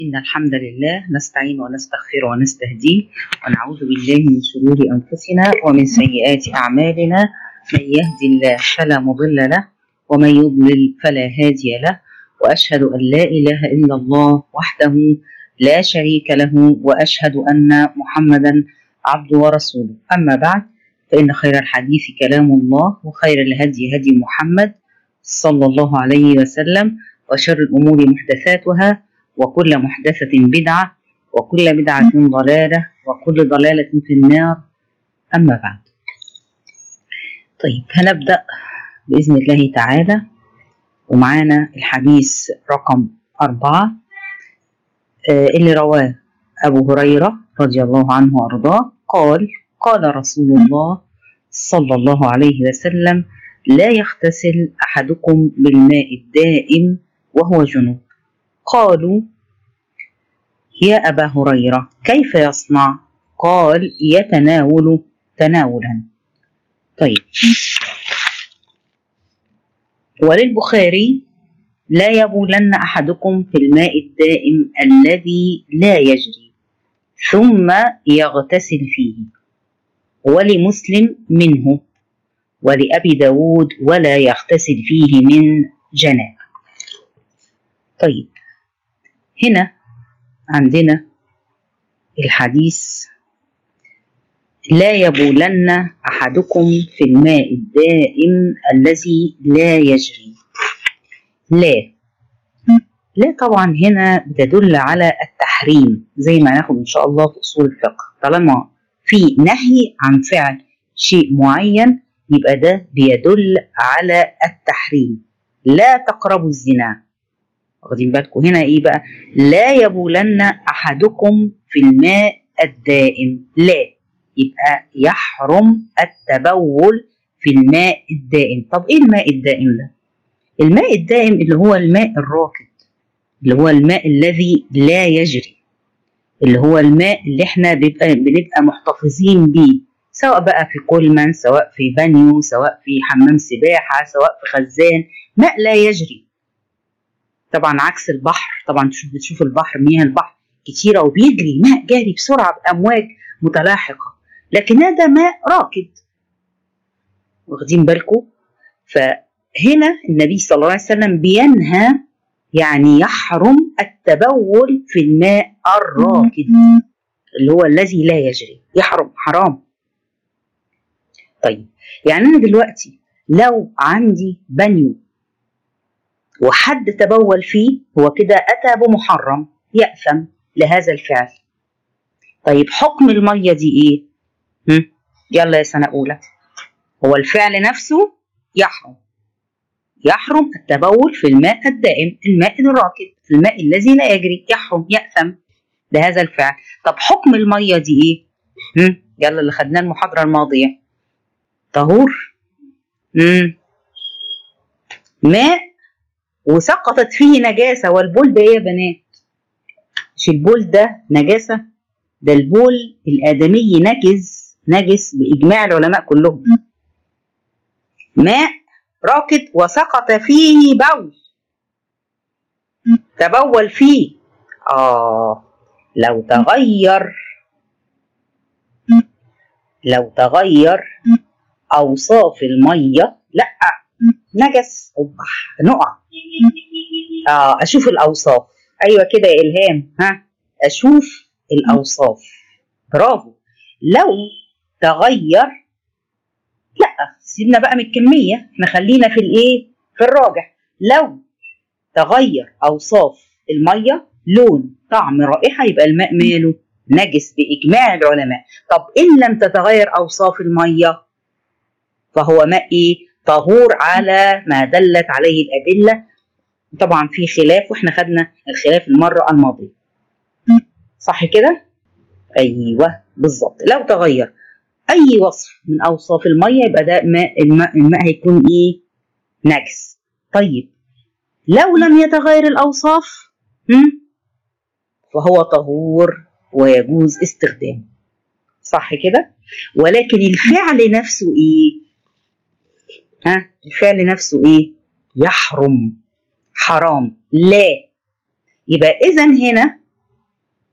إن الحمد لله نستعين ونستغفر ونستهديه ونعوذ بالله من شرور أنفسنا ومن سيئات أعمالنا من يهدي الله فلا مضل له ومن يضلل فلا هادي له وأشهد أن لا إله إلا الله وحده لا شريك له وأشهد أن محمدا عبده ورسوله أما بعد فإن خير الحديث كلام الله وخير الهدي هدي محمد صلى الله عليه وسلم وشر الأمور محدثاتها وكل محدثة بدعة وكل بدعة ضلالة وكل ضلالة في النار أما بعد طيب هنبدأ بإذن الله تعالى ومعانا الحديث رقم أربعة آه اللي رواه أبو هريرة رضي الله عنه وأرضاه قال قال رسول الله صلى الله عليه وسلم لا يغتسل أحدكم بالماء الدائم وهو جنوب قالوا يا أبا هريرة كيف يصنع قال يتناول تناولا طيب وللبخاري لا يبولن أحدكم في الماء الدائم الذي لا يجري ثم يغتسل فيه ولمسلم منه ولأبي داود ولا يغتسل فيه من جنابه طيب هنا عندنا الحديث لا يبولن احدكم في الماء الدائم الذي لا يجري لا لا طبعا هنا بتدل على التحريم زي ما ناخد ان شاء الله في اصول الفقه طالما في نهي عن فعل شيء معين يبقى ده بيدل على التحريم لا تقربوا الزنا واخدين بالكم هنا ايه بقى لا يبولن احدكم في الماء الدائم لا يبقى يحرم التبول في الماء الدائم طب ايه الماء الدائم ده الماء الدائم اللي هو الماء الراكد اللي هو الماء الذي لا يجري اللي هو الماء اللي احنا بيبقى بنبقى محتفظين بيه سواء بقى في كولمان سواء في بانيو سواء في حمام سباحه سواء في خزان ماء لا يجري طبعا عكس البحر طبعا تشوف بتشوف البحر مياه البحر كتيرة وبيجري ماء جاري بسرعة بأمواج متلاحقة لكن هذا ماء راكد واخدين بالكم فهنا النبي صلى الله عليه وسلم بينهى يعني يحرم التبول في الماء الراكد اللي هو الذي لا يجري يحرم حرام طيب يعني أنا دلوقتي لو عندي بانيو وحد تبول فيه هو كده أتى بمحرم يأثم لهذا الفعل طيب حكم المية دي إيه؟ هم؟ يلا يا سنة أولى هو الفعل نفسه يحرم يحرم التبول في الماء الدائم الماء الراكد الماء الذي لا يجري يحرم يأثم لهذا الفعل طب حكم المية دي إيه؟ هم؟ يلا اللي خدناه المحاضرة الماضية طهور مم. ماء وسقطت فيه نجاسة والبول ده ايه يا بنات مش البول ده نجاسة ده البول الآدمي نجس نجس بإجماع العلماء كلهم ماء راكد وسقط فيه بول تبول فيه آه لو تغير لو تغير أوصاف المية لأ نجس نقع آه اشوف الاوصاف ايوه كده يا الهام ها اشوف الاوصاف برافو لو تغير لا سيبنا بقى من الكميه احنا خلينا في الايه في الراجح لو تغير اوصاف الميه لون طعم رائحه يبقى الماء ماله نجس باجماع العلماء طب ان لم تتغير اوصاف الميه فهو ماء ايه طهور على ما دلت عليه الادله طبعا في خلاف واحنا خدنا الخلاف المره الماضيه صح كده ايوه بالظبط لو تغير اي وصف من اوصاف الميه يبقى ده ماء الماء, الماء هيكون ايه نجس طيب لو لم يتغير الاوصاف هم؟ فهو طهور ويجوز استخدامه صح كده ولكن الفعل نفسه ايه ها الفعل نفسه ايه يحرم حرام لا يبقى اذا هنا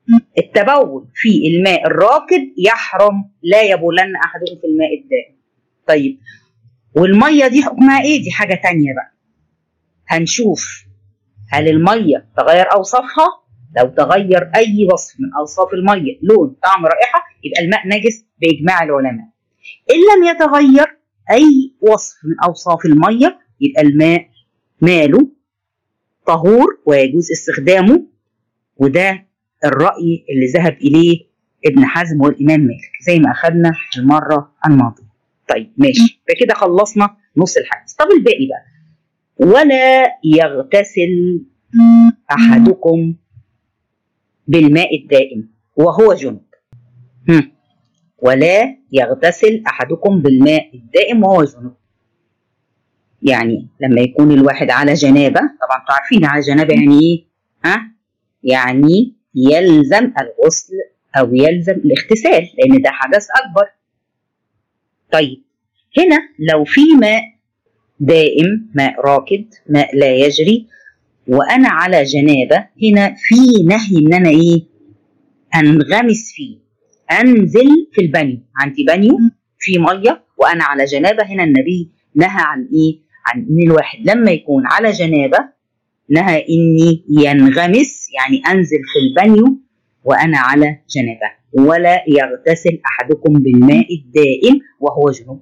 التبول في الماء الراكد يحرم لا يبولن احدكم في الماء الدائم طيب والميه دي حكمها ايه دي حاجه تانية بقى هنشوف هل الميه تغير اوصافها لو تغير اي وصف من اوصاف الميه لون طعم رائحه يبقى الماء نجس باجماع العلماء ان لم يتغير اي وصف من اوصاف الميه يبقى الماء ماله طهور ويجوز استخدامه وده الراي اللي ذهب اليه ابن حزم والامام مالك زي ما اخذنا المره الماضيه طيب ماشي فكده خلصنا نص الحديث طب الباقي بقى ولا يغتسل احدكم بالماء الدائم وهو جنب هم. ولا يغتسل احدكم بالماء الدائم وهو جنب يعني لما يكون الواحد على جنابه طبعا انتوا عارفين على جنابه يعني ايه ها يعني يلزم الغسل او يلزم الاغتسال لان ده حدث اكبر طيب هنا لو في ماء دائم ماء راكد ماء لا يجري وانا على جنابه هنا في نهي ان انا ايه انغمس فيه انزل في البانيو عندي بانيو في ميه وانا على جنابه هنا النبي نهى عن ايه عن ان الواحد لما يكون على جنابه نهى اني ينغمس يعني انزل في البانيو وانا على جنابه ولا يغتسل احدكم بالماء الدائم وهو جنوب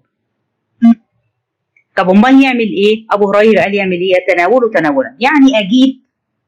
طب امال يعمل ايه ابو هريره قال يعمل ايه يتناوله تناولا يعني اجيب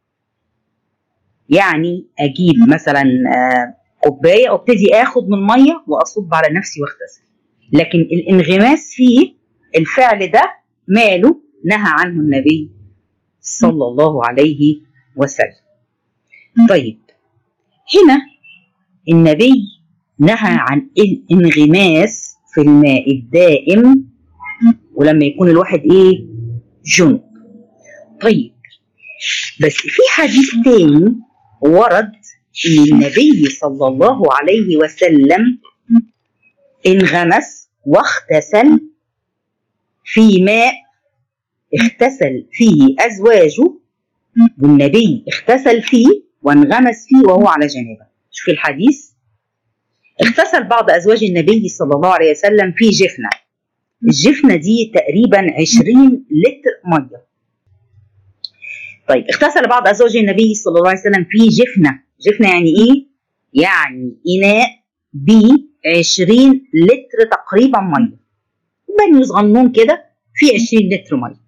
يعني اجيب مثلا كوبايه وابتدي اخد من ميه واصب على نفسي واغتسل لكن الانغماس فيه الفعل ده ماله نهى عنه النبي صلى الله عليه وسلم طيب هنا النبي نهى عن الانغماس في الماء الدائم ولما يكون الواحد ايه جنب طيب بس في حديث تاني ورد ان النبي صلى الله عليه وسلم انغمس واغتسل في ماء اغتسل فيه ازواجه والنبي اغتسل فيه وانغمس فيه وهو على جنابه شوف الحديث اغتسل بعض ازواج النبي صلى الله عليه وسلم في جفنه الجفنه دي تقريبا 20 لتر ميه طيب اغتسل بعض ازواج النبي صلى الله عليه وسلم في جفنه جفنه يعني ايه يعني اناء ب 20 لتر تقريبا ميه بني صغنون كده في 20 لتر ميه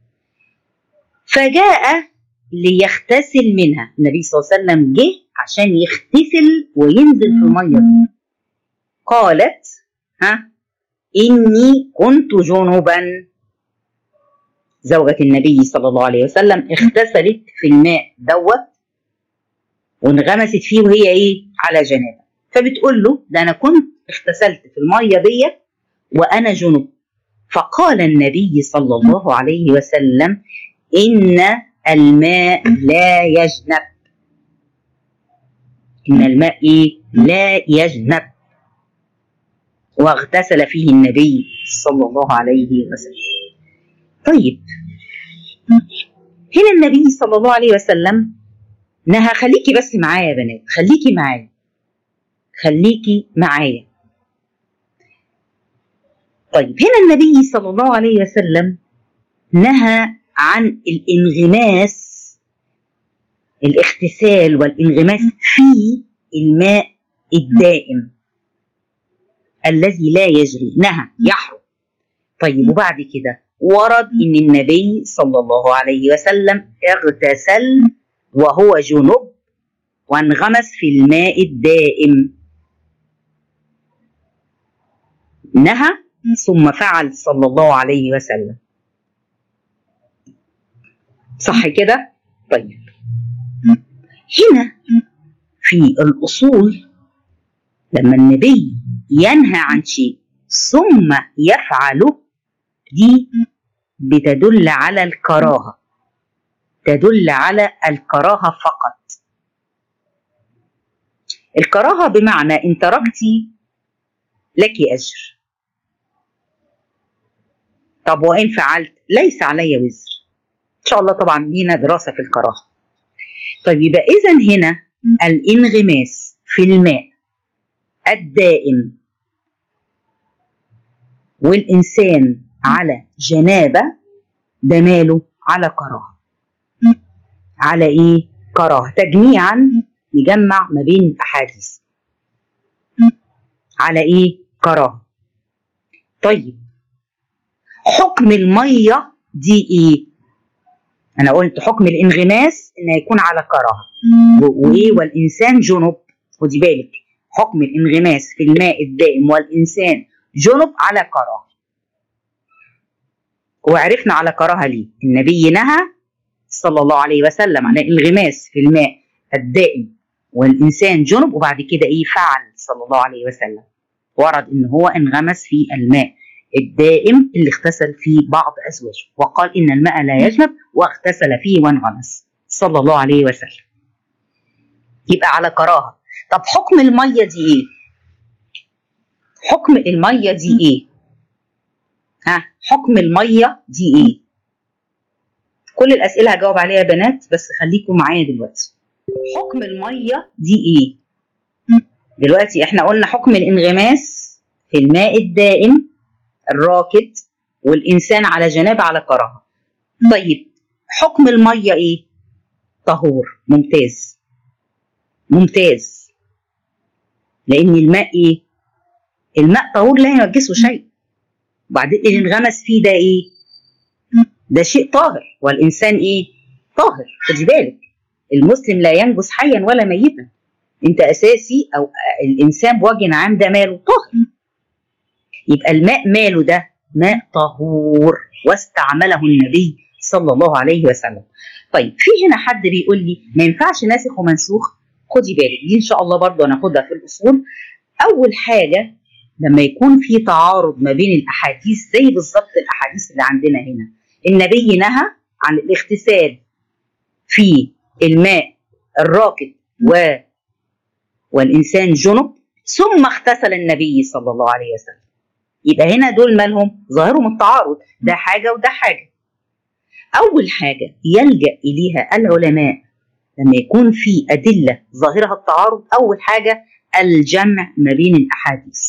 فجاء ليغتسل منها النبي صلى الله عليه وسلم جه عشان يغتسل وينزل في الميه دي قالت ها إني كنت جنبا زوجة النبي صلى الله عليه وسلم اغتسلت في الماء دوت وانغمست فيه وهي ايه على جنابه فبتقول له ده انا كنت اغتسلت في الميه ديت وانا جنب فقال النبي صلى الله عليه وسلم ان الماء لا يجنب ان الماء ايه لا يجنب واغتسل فيه النبي صلى الله عليه وسلم طيب هنا النبي صلى الله عليه وسلم نهى خليكي بس معايا يا بنات خليكي معايا خليكي معايا طيب هنا النبي صلى الله عليه وسلم نهى عن الانغماس الاغتسال والانغماس في الماء الدائم الذي لا يجري نهى يحرم طيب وبعد كده ورد ان النبي صلى الله عليه وسلم اغتسل وهو جنب وانغمس في الماء الدائم نهى ثم فعل صلى الله عليه وسلم صح كده طيب هنا في الاصول لما النبي ينهى عن شيء ثم يفعله دي بتدل على الكراهه تدل على الكراهه فقط الكراهه بمعنى ان تركتي لك اجر طب وان فعلت ليس علي وزر ان شاء الله طبعا لينا دراسه في الكراهه طيب يبقى اذا هنا الانغماس في الماء الدائم والإنسان على جنابة ده ماله على كراهة على إيه؟ كراهة تجميعا نجمع ما بين الأحاديث على إيه؟ كراهة طيب حكم المية دي إيه؟ أنا قلت حكم الانغماس إنه يكون على كراهة وإيه والإنسان جنب خدي بالك حكم الانغماس في الماء الدائم والإنسان جنب على كراهة وعرفنا على كراهة ليه النبي نهى صلى الله عليه وسلم عن الانغماس في الماء الدائم والإنسان جنب وبعد كده إيه فعل صلى الله عليه وسلم ورد إن هو انغمس في الماء الدائم اللي اغتسل فيه بعض أزواجه وقال إن الماء لا يجنب واغتسل فيه وانغمس صلى الله عليه وسلم يبقى على كراهة طب حكم المية دي إيه؟ حكم المية دي إيه؟ ها حكم المية دي إيه؟ كل الأسئلة هجاوب عليها يا بنات بس خليكم معايا دلوقتي حكم المية دي إيه؟ دلوقتي إحنا قلنا حكم الانغماس في الماء الدائم الراكد والإنسان على جناب على كراهة طيب حكم المية إيه؟ طهور ممتاز ممتاز لأن الماء إيه؟ الماء طهور لا ينجسه شيء وبعدين اللي انغمس فيه ده إيه؟ ده شيء طاهر والإنسان إيه؟ طاهر خدي بالك المسلم لا ينجس حيا ولا ميتا انت اساسي او الانسان بوجه عام ده ماله طاهر يبقى الماء ماله ده ماء طهور واستعمله النبي صلى الله عليه وسلم طيب في هنا حد بيقول لي ما ينفعش ناسخ ومنسوخ خدي بالك دي ان شاء الله برضه هناخدها في الاصول اول حاجه لما يكون في تعارض ما بين الاحاديث زي بالظبط الاحاديث اللي عندنا هنا النبي نهى عن الاغتسال في الماء الراكد و والإنسان جنب ثم اغتسل النبي صلى الله عليه وسلم يبقى هنا دول مالهم ظاهرهم التعارض ده حاجة وده حاجة أول حاجة يلجأ إليها العلماء لما يكون في أدلة ظاهرها التعارض أول حاجة الجمع ما بين الأحاديث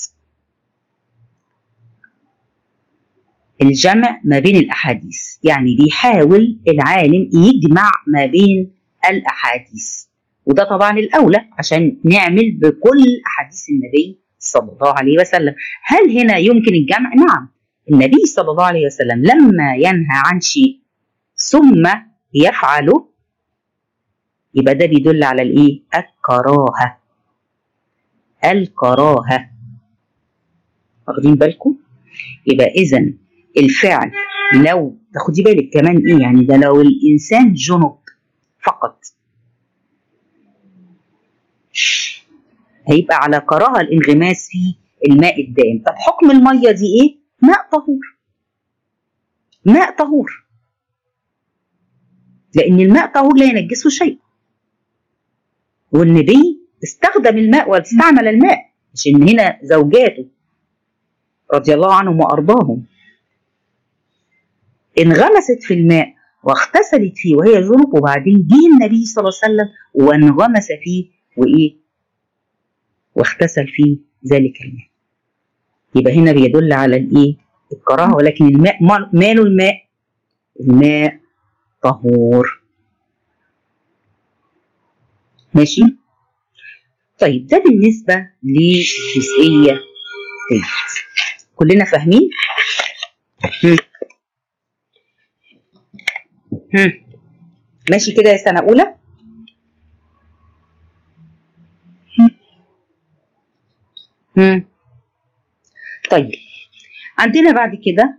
الجمع ما بين الأحاديث يعني بيحاول العالم يجمع ما بين الأحاديث وده طبعا الأولى عشان نعمل بكل أحاديث النبي صلى الله عليه وسلم هل هنا يمكن الجمع؟ نعم النبي صلى الله عليه وسلم لما ينهى عن شيء ثم يفعله يبقى ده بيدل على الايه؟ الكراهة الكراهة واخدين بالكم؟ يبقى إذا الفعل لو تاخدي بالك كمان ايه يعني ده لو الإنسان جنب فقط هيبقى على كراهه الانغماس في الماء الدائم طب حكم الميه دي ايه ماء طهور ماء طهور لان الماء طهور لا ينجسه شيء والنبي استخدم الماء واستعمل الماء مش ان هنا زوجاته رضي الله عنهم وارضاهم انغمست في الماء واغتسلت فيه وهي جنب وبعدين جه النبي صلى الله عليه وسلم وانغمس فيه وايه واغتسل في ذلك الماء يبقى هنا بيدل على الايه الكراهه ولكن الماء ماله الماء الماء طهور ماشي طيب ده بالنسبه للجزئيه ديت كلنا فاهمين هم. هم. ماشي كده يا سنه اولى مم. طيب عندنا بعد كده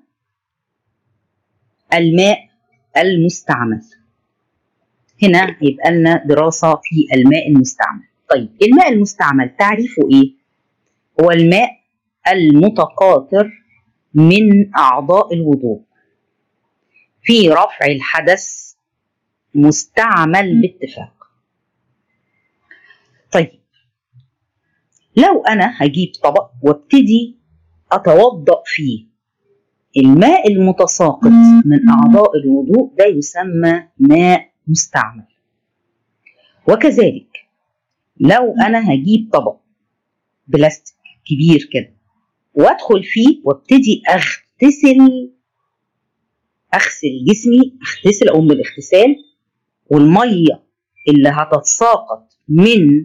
الماء المستعمل هنا هيبقى لنا دراسة في الماء المستعمل طيب الماء المستعمل تعريفه ايه هو الماء المتقاطر من أعضاء الوضوء في رفع الحدث مستعمل باتفاق طيب لو انا هجيب طبق وابتدي اتوضا فيه الماء المتساقط من اعضاء الوضوء ده يسمى ماء مستعمل وكذلك لو انا هجيب طبق بلاستيك كبير كده وادخل فيه وابتدي اغتسل اغسل جسمي اغتسل اقوم بالاغتسال والميه اللي هتتساقط من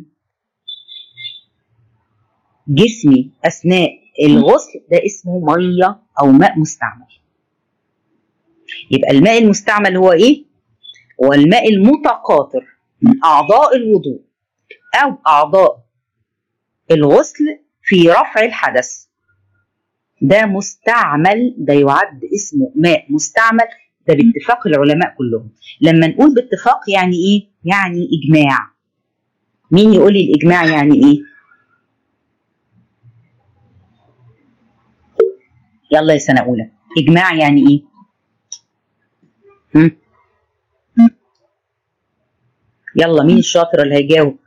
جسمي اثناء الغسل ده اسمه ميه او ماء مستعمل يبقى الماء المستعمل هو ايه هو الماء المتقاطر من اعضاء الوضوء او اعضاء الغسل في رفع الحدث ده مستعمل ده يعد اسمه ماء مستعمل ده باتفاق العلماء كلهم لما نقول باتفاق يعني ايه يعني اجماع مين يقول لي الاجماع يعني ايه يلا يا سنه اولى اجماع يعني ايه هم؟ يلا مين الشاطر اللي هيجاوب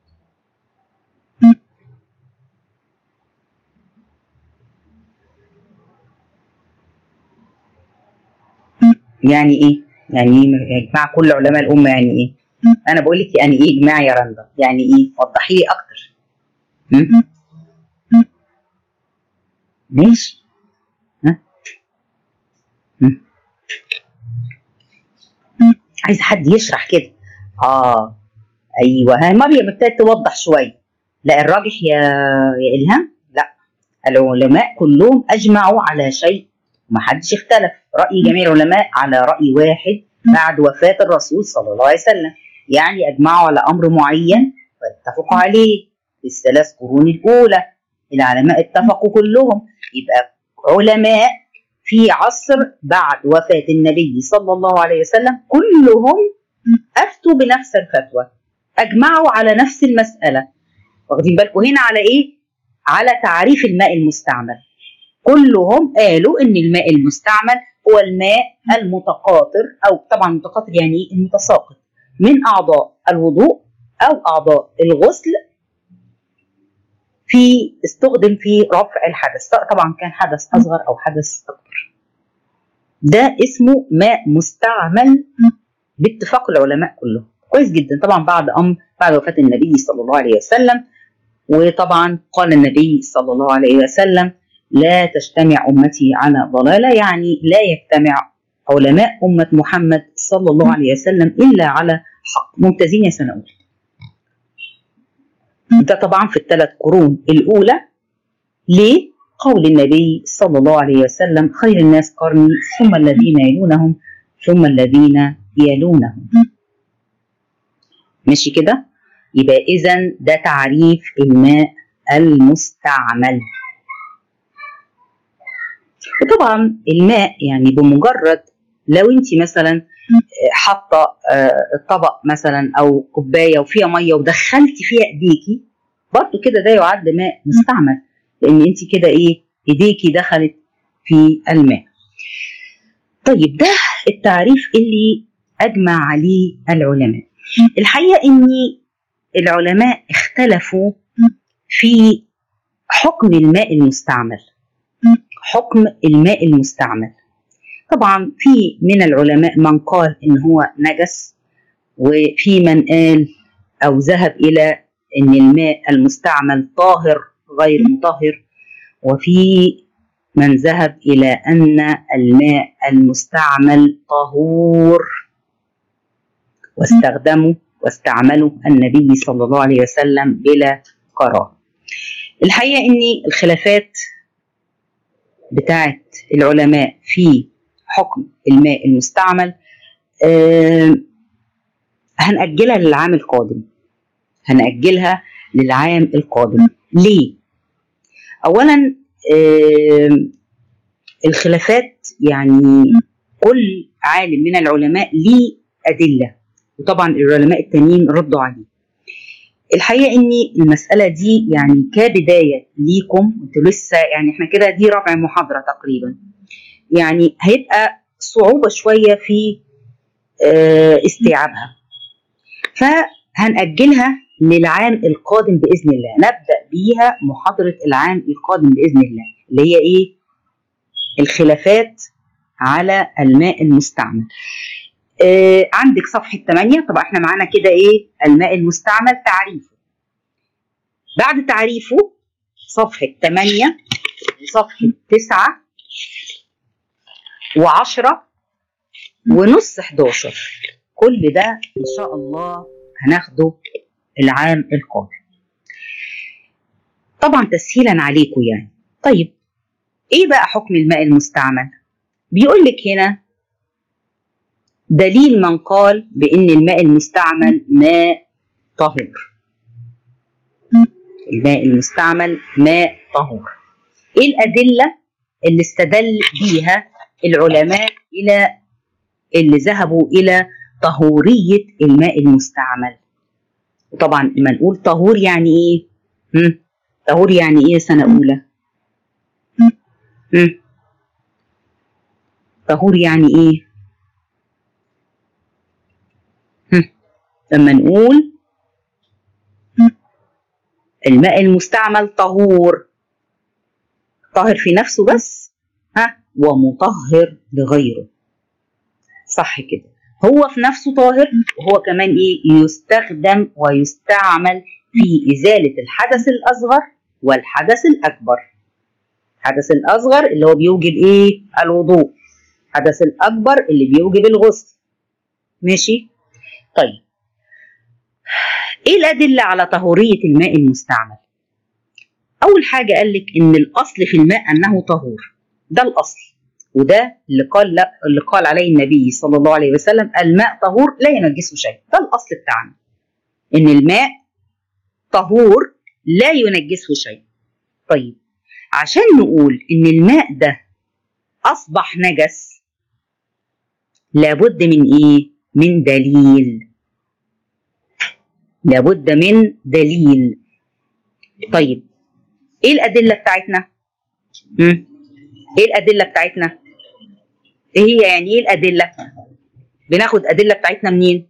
يعني ايه يعني ايه يا جماعه كل علماء الامه يعني ايه انا بقول لك يعني ايه اجماع يا رندا يعني ايه وضحي لي اكتر هم؟ ماشي ها هم؟ عايز حد يشرح كده اه ايوه ها مريم ابتدت توضح شويه لا الراجح يا يا الهام لا العلماء كلهم اجمعوا على شيء ما حدش اختلف راي جميع العلماء على راي واحد بعد وفاه الرسول صلى الله عليه وسلم يعني اجمعوا على امر معين واتفقوا عليه في الثلاث قرون الاولى العلماء اتفقوا كلهم يبقى علماء في عصر بعد وفاه النبي صلى الله عليه وسلم كلهم افتوا بنفس الفتوى اجمعوا على نفس المساله واخدين بالكم هنا على ايه على تعريف الماء المستعمل كلهم قالوا ان الماء المستعمل هو الماء المتقاطر او طبعا متقاطر يعني المتساقط من اعضاء الوضوء او اعضاء الغسل في استخدم في رفع الحدث سواء طبعا كان حدث اصغر او حدث اكبر ده اسمه ماء مستعمل باتفاق العلماء كلهم كويس جدا طبعا بعد امر بعد وفاه النبي صلى الله عليه وسلم وطبعا قال النبي صلى الله عليه وسلم لا تجتمع امتي على ضلاله يعني لا يجتمع علماء امه محمد صلى الله عليه وسلم الا على حق ممتازين يا سنه اولى ده طبعا في الثلاث قرون الاولى ليه قول النبي صلى الله عليه وسلم خير الناس قرني ثم الذين يلونهم ثم الذين يلونهم ماشي كده يبقى اذا ده تعريف الماء المستعمل وطبعا الماء يعني بمجرد لو انت مثلا حاطه الطبق مثلا او كوبايه وفيها ميه ودخلتي فيها ايديكي برضه كده ده يعد ماء مستعمل لان انت كده ايه ايديكي دخلت في الماء طيب ده التعريف اللي اجمع عليه العلماء الحقيقه ان العلماء اختلفوا في حكم الماء المستعمل حكم الماء المستعمل طبعا في من العلماء من قال ان هو نجس وفي من قال او ذهب الى ان الماء المستعمل طاهر غير مطهر وفي من ذهب الى ان الماء المستعمل طهور واستخدموا واستعملوا النبي صلى الله عليه وسلم بلا قرار الحقيقه ان الخلافات بتاعت العلماء في حكم الماء المستعمل آه هنأجلها للعام القادم هنأجلها للعام القادم ليه؟ أولا آه الخلافات يعني كل عالم من العلماء ليه أدلة وطبعا العلماء التانيين ردوا عليه الحقيقه ان المساله دي يعني كبدايه ليكم انتوا لسه يعني احنا كده دي رابع محاضره تقريبا يعني هيبقى صعوبه شويه في استيعابها فهنأجلها للعام القادم باذن الله نبدا بيها محاضره العام القادم باذن الله اللي هي ايه الخلافات على الماء المستعمل آه عندك صفحة 8 طبعا احنا معانا كده ايه الماء المستعمل تعريفه بعد تعريفه صفحة 8 وصفحة 9 و10 ونص 11 كل ده إن شاء الله هناخده العام القادم طبعا تسهيلا عليكم يعني طيب ايه بقى حكم الماء المستعمل بيقول لك هنا دليل من قال بان الماء المستعمل ماء طهور الماء المستعمل ماء طهور ايه الادله اللي استدل بيها العلماء الى اللي ذهبوا الى طهوريه الماء المستعمل وطبعا لما نقول طهور يعني ايه هم؟ طهور يعني ايه سنه اولى هم؟ طهور يعني ايه هم؟ لما نقول الماء المستعمل طهور طاهر في نفسه بس ها ومطهر لغيره صح كده هو في نفسه طاهر وهو كمان ايه يستخدم ويستعمل في ازاله الحدث الاصغر والحدث الاكبر الحدث الاصغر اللي هو بيوجب ايه الوضوء الحدث الاكبر اللي بيوجب الغسل ماشي طيب ايه الادله على طهوريه الماء المستعمل اول حاجه قال لك ان الاصل في الماء انه طهور ده الاصل وده اللي قال لا اللي قال عليه النبي صلى الله عليه وسلم الماء طهور لا ينجسه شيء ده الاصل بتاعنا ان الماء طهور لا ينجسه شيء طيب عشان نقول ان الماء ده اصبح نجس لابد من ايه من دليل لابد من دليل طيب ايه الادله بتاعتنا مم. ايه الادله بتاعتنا ايه هي يعني ايه الادله بناخد ادله بتاعتنا منين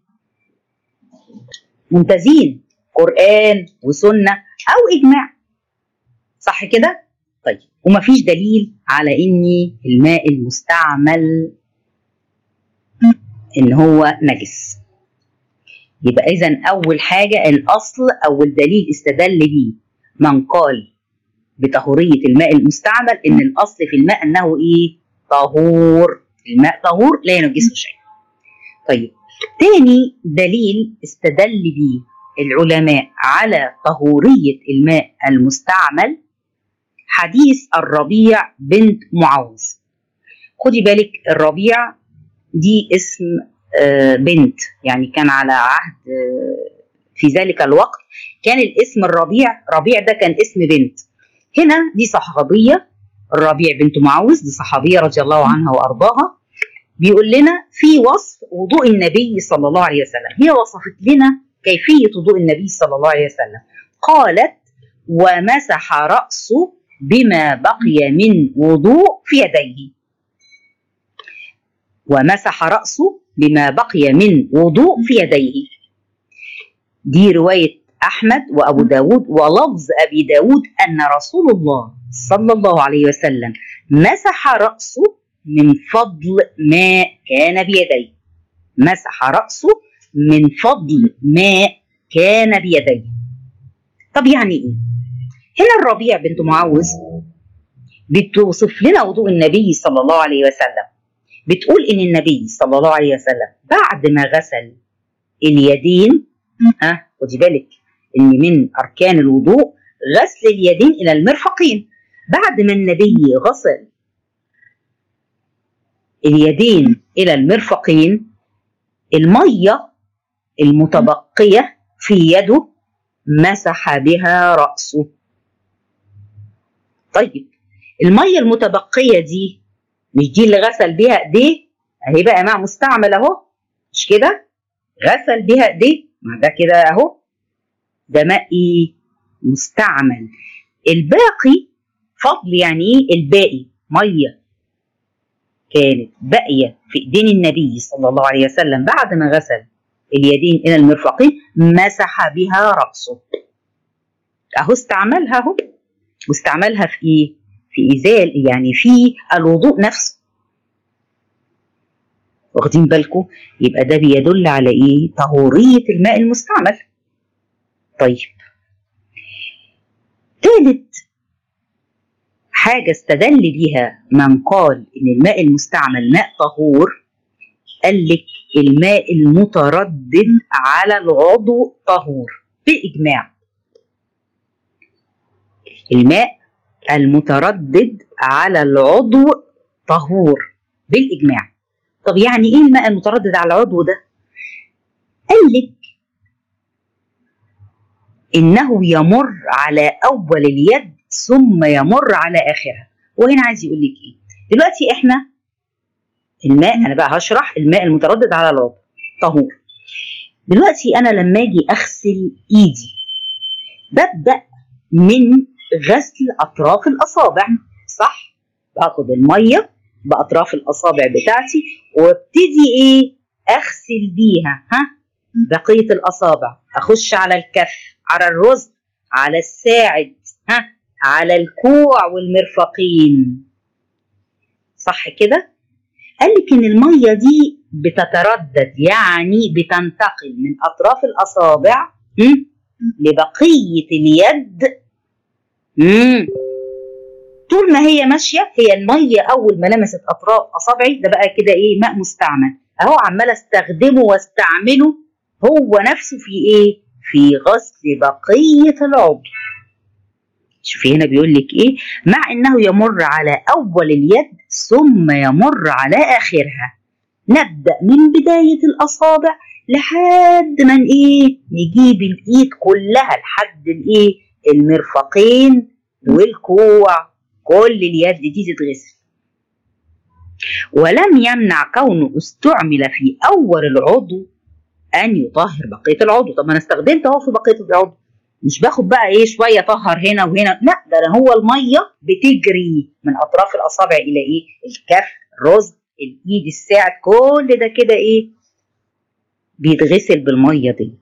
ممتازين قران وسنه او اجماع صح كده طيب ومفيش دليل على ان الماء المستعمل ان هو نجس يبقى اذا اول حاجه الاصل او الدليل استدل به من قال بطهوريه الماء المستعمل ان الاصل في الماء انه ايه طهور الماء طهور لا ينجسه شيء طيب تاني دليل استدل به العلماء على طهوريه الماء المستعمل حديث الربيع بنت معوذ خدي بالك الربيع دي اسم بنت يعني كان على عهد في ذلك الوقت كان الاسم الربيع ربيع ده كان اسم بنت هنا دي صحابية الربيع بنت معوذ دي صحابية رضي الله عنها وأرضاها بيقول لنا في وصف وضوء النبي صلى الله عليه وسلم هي وصفت لنا كيفية وضوء النبي صلى الله عليه وسلم قالت ومسح رأسه بما بقي من وضوء في يديه ومسح رأسه بما بقي من وضوء في يديه دي رواية أحمد وأبو داود ولفظ أبي داود أن رسول الله صلى الله عليه وسلم مسح رأسه من فضل ما كان بيديه مسح رأسه من فضل ما كان بيديه طب يعني إيه؟ هنا الربيع بنت معوذ بتوصف لنا وضوء النبي صلى الله عليه وسلم بتقول ان النبي صلى الله عليه وسلم بعد ما غسل اليدين ها خدي بالك ان من اركان الوضوء غسل اليدين الى المرفقين بعد ما النبي غسل اليدين الى المرفقين الميه المتبقيه في يده مسح بها راسه طيب الميه المتبقيه دي مش دي اللي غسل بيها ايديه اهي بقى ماء مستعمل اهو مش كده غسل بيها ايديه ما ده كده اهو ده ماء ايه مستعمل الباقي فضل يعني ايه الباقي ميه كانت باقيه في ايدين النبي صلى الله عليه وسلم بعد ما غسل اليدين الى المرفقين مسح بها راسه اهو استعملها اهو واستعملها في ايه في إزال يعني في الوضوء نفسه واخدين بالكم يبقى ده بيدل على ايه طهورية الماء المستعمل طيب ثالث حاجة استدل بيها من قال إن الماء المستعمل ماء طهور قال لك الماء المتردد على العضو طهور بإجماع الماء المتردد على العضو طهور بالإجماع طب يعني إيه الماء المتردد على العضو ده؟ قال لك إنه يمر على أول اليد ثم يمر على آخرها وهنا عايز يقول لك إيه؟ دلوقتي إحنا الماء أنا بقى هشرح الماء المتردد على العضو طهور دلوقتي أنا لما أجي أغسل إيدي ببدأ من غسل أطراف الأصابع صح؟ باخد المية بأطراف الأصابع بتاعتي وابتدي إيه؟ أغسل بيها ها؟ بقية الأصابع أخش على الكف على الرزق على الساعد ها على الكوع والمرفقين صح كده قال لك ان الميه دي بتتردد يعني بتنتقل من اطراف الاصابع م? لبقيه اليد مم. طول ما هي ماشيه هي الميه اول ما لمست اطراف اصابعي ده بقى كده ايه ماء مستعمل اهو عمال استخدمه واستعمله هو نفسه في ايه في غسل بقيه العضو شوفي هنا بيقول لك ايه مع انه يمر على اول اليد ثم يمر على اخرها نبدا من بدايه الاصابع لحد ما ايه نجيب الايد كلها لحد الايه المرفقين والكوع كل اليد دي تتغسل ولم يمنع كونه استعمل في اول العضو ان يطهر بقيه العضو طب ما انا استخدمت اهو في بقيه العضو مش باخد بقى ايه شويه طهر هنا وهنا لا ده أنا هو الميه بتجري من اطراف الاصابع الى ايه الكف الرز الايد الساعد كل ده كده ايه بيتغسل بالميه دي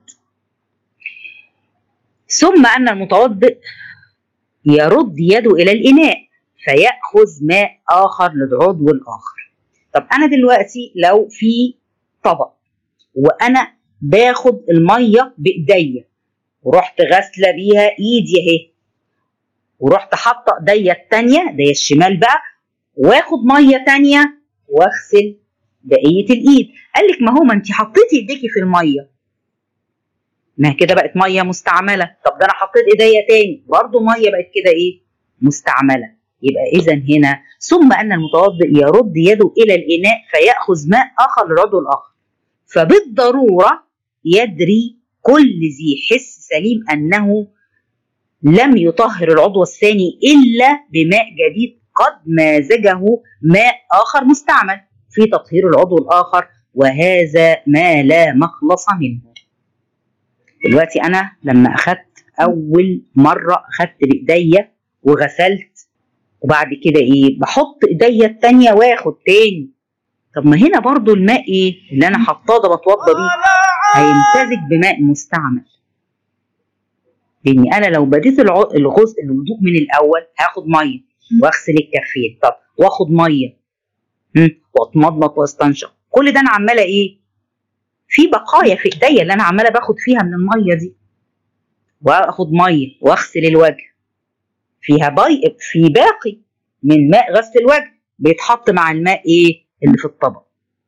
ثم ان المتوضئ يرد يده الى الاناء فياخذ ماء اخر للعضو الاخر طب انا دلوقتي لو في طبق وانا باخد الميه بايديا ورحت غاسله بيها ايدي اهي ورحت حاطه ايديا التانيه ايديا الشمال بقى واخد ميه تانيه واغسل بقيه الايد قال لك ما هو ما انت حطيتي ايديكي في الميه ما كده بقت ميه مستعمله طب ده انا حطيت ايديا تاني برضه ميه بقت كده ايه مستعمله يبقى اذا هنا ثم ان المتوضئ يرد يده الى الاناء فياخذ ماء اخر للعضو الاخر فبالضروره يدري كل ذي حس سليم انه لم يطهر العضو الثاني الا بماء جديد قد مازجه ماء اخر مستعمل في تطهير العضو الاخر وهذا ما لا مخلص منه دلوقتي انا لما اخدت اول مره اخدت بايديا وغسلت وبعد كده ايه بحط ايديا التانية واخد تاني طب ما هنا برضو الماء ايه اللي انا حطاه ده بتوضى بيه هيمتزج بماء مستعمل لاني انا لو بديت الغسل الوضوء من الاول هاخد ميه واغسل الكفين طب واخد ميه واتمضمض واستنشق كل ده انا عماله ايه في بقايا في ايديا اللي انا عماله باخد فيها من الميه دي واخد ميه واغسل الوجه فيها باي في باقي من ماء غسل الوجه بيتحط مع الماء ايه اللي في الطبق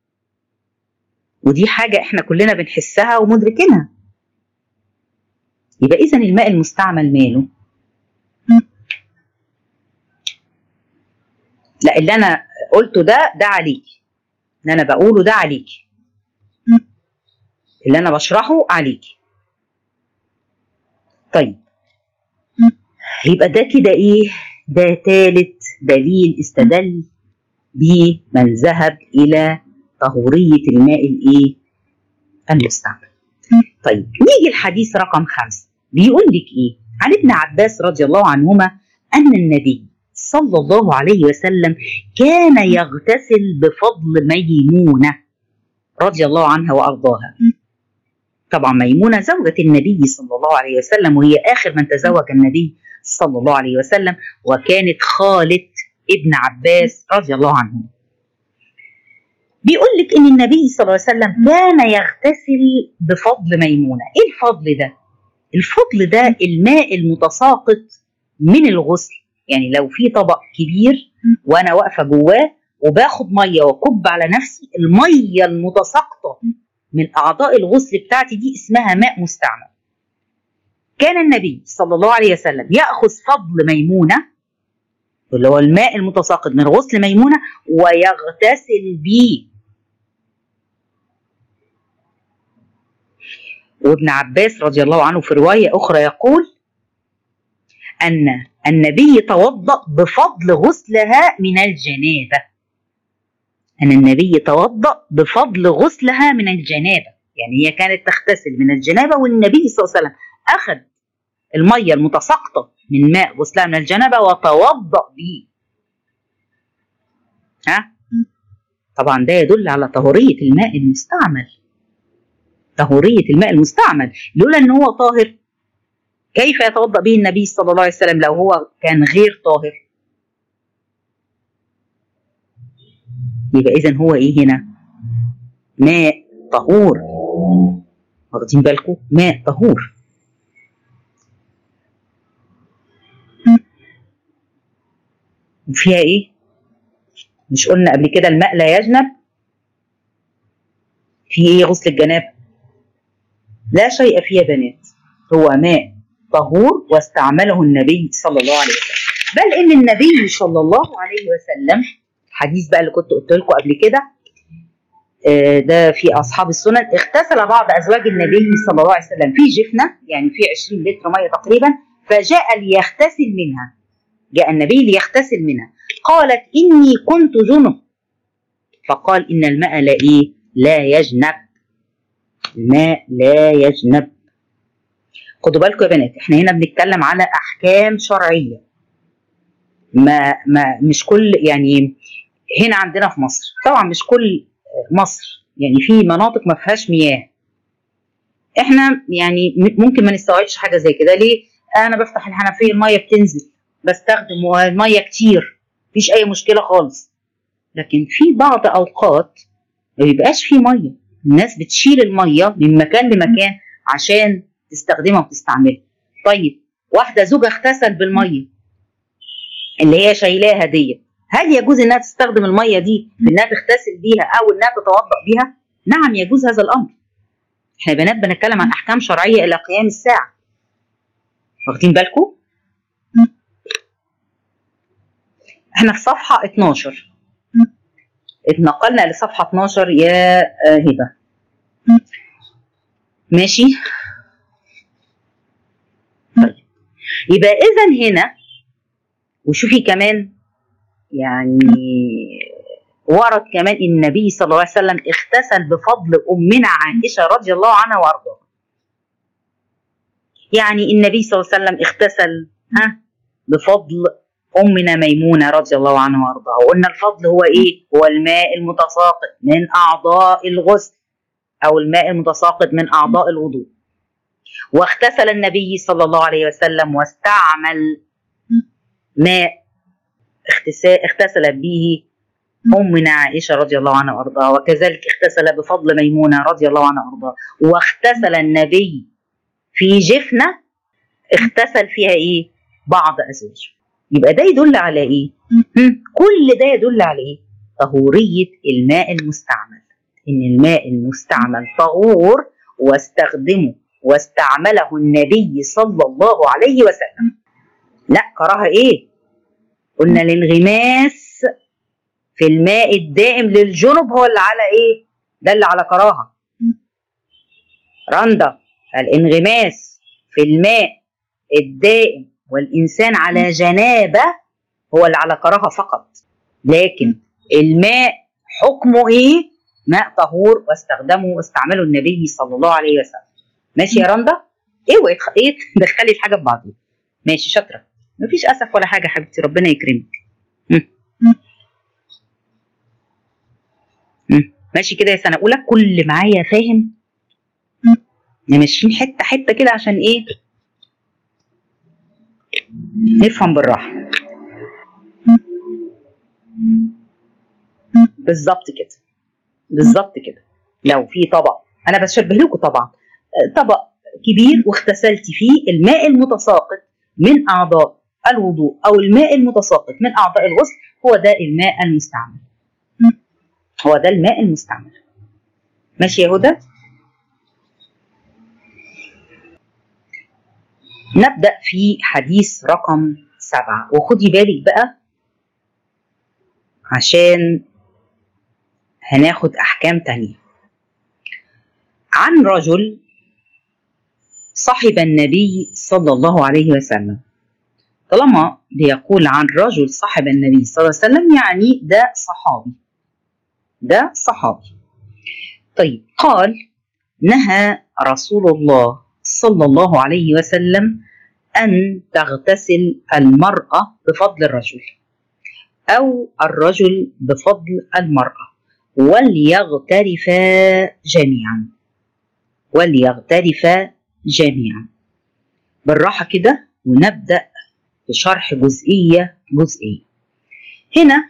ودي حاجه احنا كلنا بنحسها ومدركينها يبقى اذا الماء المستعمل ماله لا اللي انا قلته ده ده عليكي اللي انا بقوله ده عليكي اللي انا بشرحه عليكي طيب يبقى ده كده ايه ده ثالث دليل استدل به من ذهب الى طهورية الماء الايه المستعمل طيب نيجي الحديث رقم خمسة بيقول لك ايه عن ابن عباس رضي الله عنهما ان النبي صلى الله عليه وسلم كان يغتسل بفضل ميمونه رضي الله عنها وارضاها طبعا ميمونه زوجة النبي صلى الله عليه وسلم وهي اخر من تزوج النبي صلى الله عليه وسلم وكانت خالة ابن عباس رضي الله عنه بيقول لك ان النبي صلى الله عليه وسلم كان يغتسل بفضل ميمونه ايه الفضل ده الفضل ده الماء المتساقط من الغسل يعني لو في طبق كبير وانا واقفه جواه وباخد ميه واكب على نفسي الميه المتساقطه من اعضاء الغسل بتاعتي دي اسمها ماء مستعمل كان النبي صلى الله عليه وسلم ياخذ فضل ميمونه اللي هو الماء المتساقط من غسل ميمونه ويغتسل به وابن عباس رضي الله عنه في روايه اخرى يقول ان النبي توضا بفضل غسلها من الجنابه ان النبي توضا بفضل غسلها من الجنابه يعني هي كانت تغتسل من الجنابه والنبي صلى الله عليه وسلم اخذ الميه المتساقطه من ماء غسلها من الجنابه وتوضا به ها طبعا ده يدل على طهوريه الماء المستعمل طهوريه الماء المستعمل لولا ان هو طاهر كيف يتوضا به النبي صلى الله عليه وسلم لو هو كان غير طاهر يبقى اذا هو ايه هنا ماء طهور واخدين بالكم ماء طهور وفيها ايه مش قلنا قبل كده الماء لا يجنب في ايه غسل الجناب لا شيء فيه يا بنات هو ماء طهور واستعمله النبي صلى الله عليه وسلم بل ان النبي صلى الله عليه وسلم الحديث بقى اللي كنت قلت لكم قبل كده ده في اصحاب السنن اغتسل بعض ازواج النبي صلى الله عليه وسلم في جفنه يعني في 20 لتر ميه تقريبا فجاء ليغتسل منها جاء النبي ليغتسل منها قالت اني كنت جنب فقال ان الماء لا ايه لا يجنب الماء لا يجنب خدوا بالكم يا بنات احنا هنا بنتكلم على احكام شرعيه ما ما مش كل يعني هنا عندنا في مصر طبعا مش كل مصر يعني في مناطق ما فيهاش مياه احنا يعني ممكن ما نستوعبش حاجه زي كده ليه انا بفتح الحنفيه الميه بتنزل بستخدم الميه كتير مفيش اي مشكله خالص لكن في بعض اوقات ما بيبقاش في ميه الناس بتشيل الميه من مكان لمكان عشان تستخدمها وتستعملها طيب واحده زوجها اغتسل بالميه اللي هي شايلاها ديت هل يجوز انها تستخدم الميه دي في انها تغتسل بيها او انها تتوضا بيها؟ نعم يجوز هذا الامر. احنا بنات بنتكلم عن احكام شرعيه الى قيام الساعه. واخدين بالكم؟ احنا في صفحه 12 اتنقلنا لصفحه 12 يا هبه. ماشي؟ طيب يبقى اذا هنا وشوفي كمان يعني ورد كمان النبي صلى الله عليه وسلم اغتسل بفضل امنا عائشه رضي الله عنها وارضاها. يعني النبي صلى الله عليه وسلم اغتسل ها بفضل امنا ميمونه رضي الله عنها وارضاها، وقلنا الفضل هو ايه؟ هو الماء المتساقط من اعضاء الغسل او الماء المتساقط من اعضاء الوضوء. واغتسل النبي صلى الله عليه وسلم واستعمل ماء اغتسل به أمنا عائشة رضي الله عنها وأرضاها وكذلك اغتسل بفضل ميمونة رضي الله عنها وأرضاها واغتسل النبي في جفنة اغتسل فيها إيه؟ بعض أزواجه يبقى ده يدل على إيه؟ كل ده يدل على إيه؟ طهورية الماء المستعمل إن الماء المستعمل طهور واستخدمه واستعمله النبي صلى الله عليه وسلم لا كراهة إيه؟ قلنا الانغماس في الماء الدائم للجنب هو اللي على ايه؟ ده اللي على كراهه. رندا الانغماس في الماء الدائم والانسان على جنابه هو اللي على كراهه فقط. لكن الماء حكمه ايه؟ ماء طهور واستخدمه واستعمله النبي صلى الله عليه وسلم. ماشي يا رندا؟ اوعي ايه تدخلي الحاجه في بعضها. ماشي شاطره. مفيش اسف ولا حاجه حبيبتي ربنا يكرمك ماشي كده يا سنه اولى كل معايا فاهم ماشيين حته حته كده عشان ايه نفهم بالراحه بالظبط كده بالظبط كده لو في طبق انا بشبه لكم طبعا طبق كبير واغتسلتي فيه الماء المتساقط من اعضاء الوضوء أو الماء المتساقط من أعضاء الغسل هو ده الماء المستعمل هو ده الماء المستعمل ماشي يا هدى نبدأ في حديث رقم سبعة وخدي بالك بقى عشان هناخد أحكام تانية عن رجل صحب النبي صلى الله عليه وسلم طالما بيقول عن رجل صاحب النبي صلى الله عليه وسلم يعني ده صحابي ده صحابي طيب قال نهى رسول الله صلى الله عليه وسلم أن تغتسل المرأة بفضل الرجل أو الرجل بفضل المرأة وليغترفا جميعا وليغترفا جميعا بالراحة كده ونبدأ بشرح جزئية جزئية هنا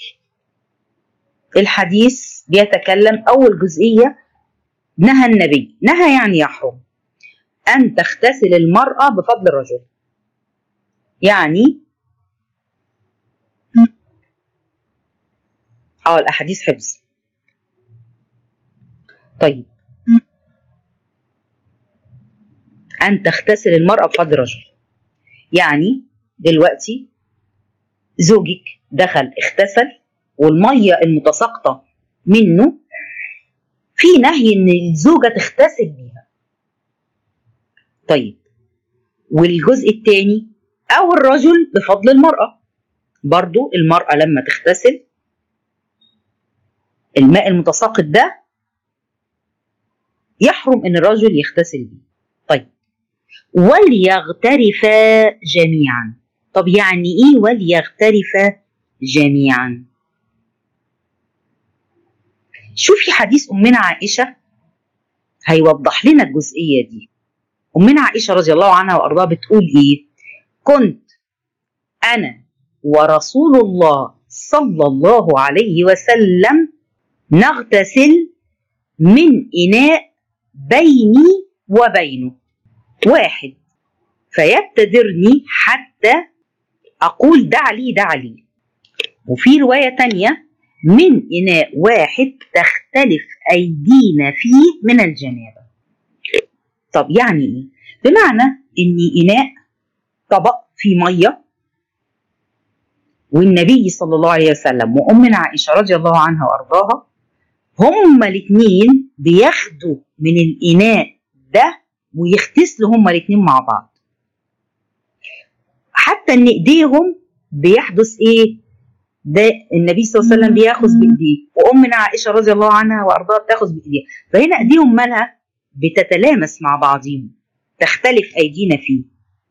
الحديث بيتكلم أول جزئية نهى النبي نهى يعني يحرم أن تغتسل المرأة بفضل الرجل يعني اه الأحاديث حفظ طيب أن تغتسل المرأة بفضل الرجل يعني دلوقتي زوجك دخل اغتسل والمية المتساقطة منه في نهي ان الزوجة تغتسل بيها طيب والجزء الثاني او الرجل بفضل المرأة برضو المرأة لما تغتسل الماء المتساقط ده يحرم ان الرجل يغتسل بيه طيب وليغترفا جميعا طب يعني ايه وليغترفا جميعا شوفي حديث امنا عائشه هيوضح لنا الجزئيه دي امنا عائشه رضي الله عنها وارضاها بتقول ايه كنت انا ورسول الله صلى الله عليه وسلم نغتسل من اناء بيني وبينه واحد فيبتدرني حتى أقول دع لي دع لي وفي رواية تانية من إناء واحد تختلف أيدينا فيه من الجنابة طب يعني إيه؟ بمعنى إن إناء طبق فيه مية والنبي صلى الله عليه وسلم وأمنا عائشة رضي الله عنها وأرضاها هما الاتنين بياخدوا من الإناء ده ويغتسلوا هما الاتنين مع بعض حتى ان ايديهم بيحدث ايه ده النبي صلى الله عليه وسلم بياخذ بايديه وامنا عائشه رضي الله عنها وارضاها بتاخذ بايديها فهنا ايديهم مالها بتتلامس مع بعضهم تختلف ايدينا فيه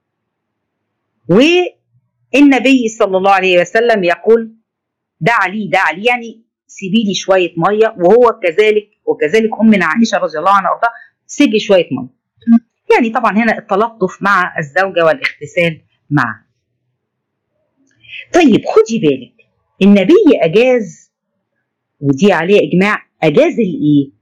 والنبي صلى الله عليه وسلم يقول دع لي دع لي يعني سيبي لي شويه ميه وهو كذلك وكذلك امنا عائشه رضي الله عنها وارضاها سيبي شويه ميه يعني طبعا هنا التلطف مع الزوجه والاغتسال معها طيب خدي بالك النبي اجاز ودي عليه اجماع اجاز الايه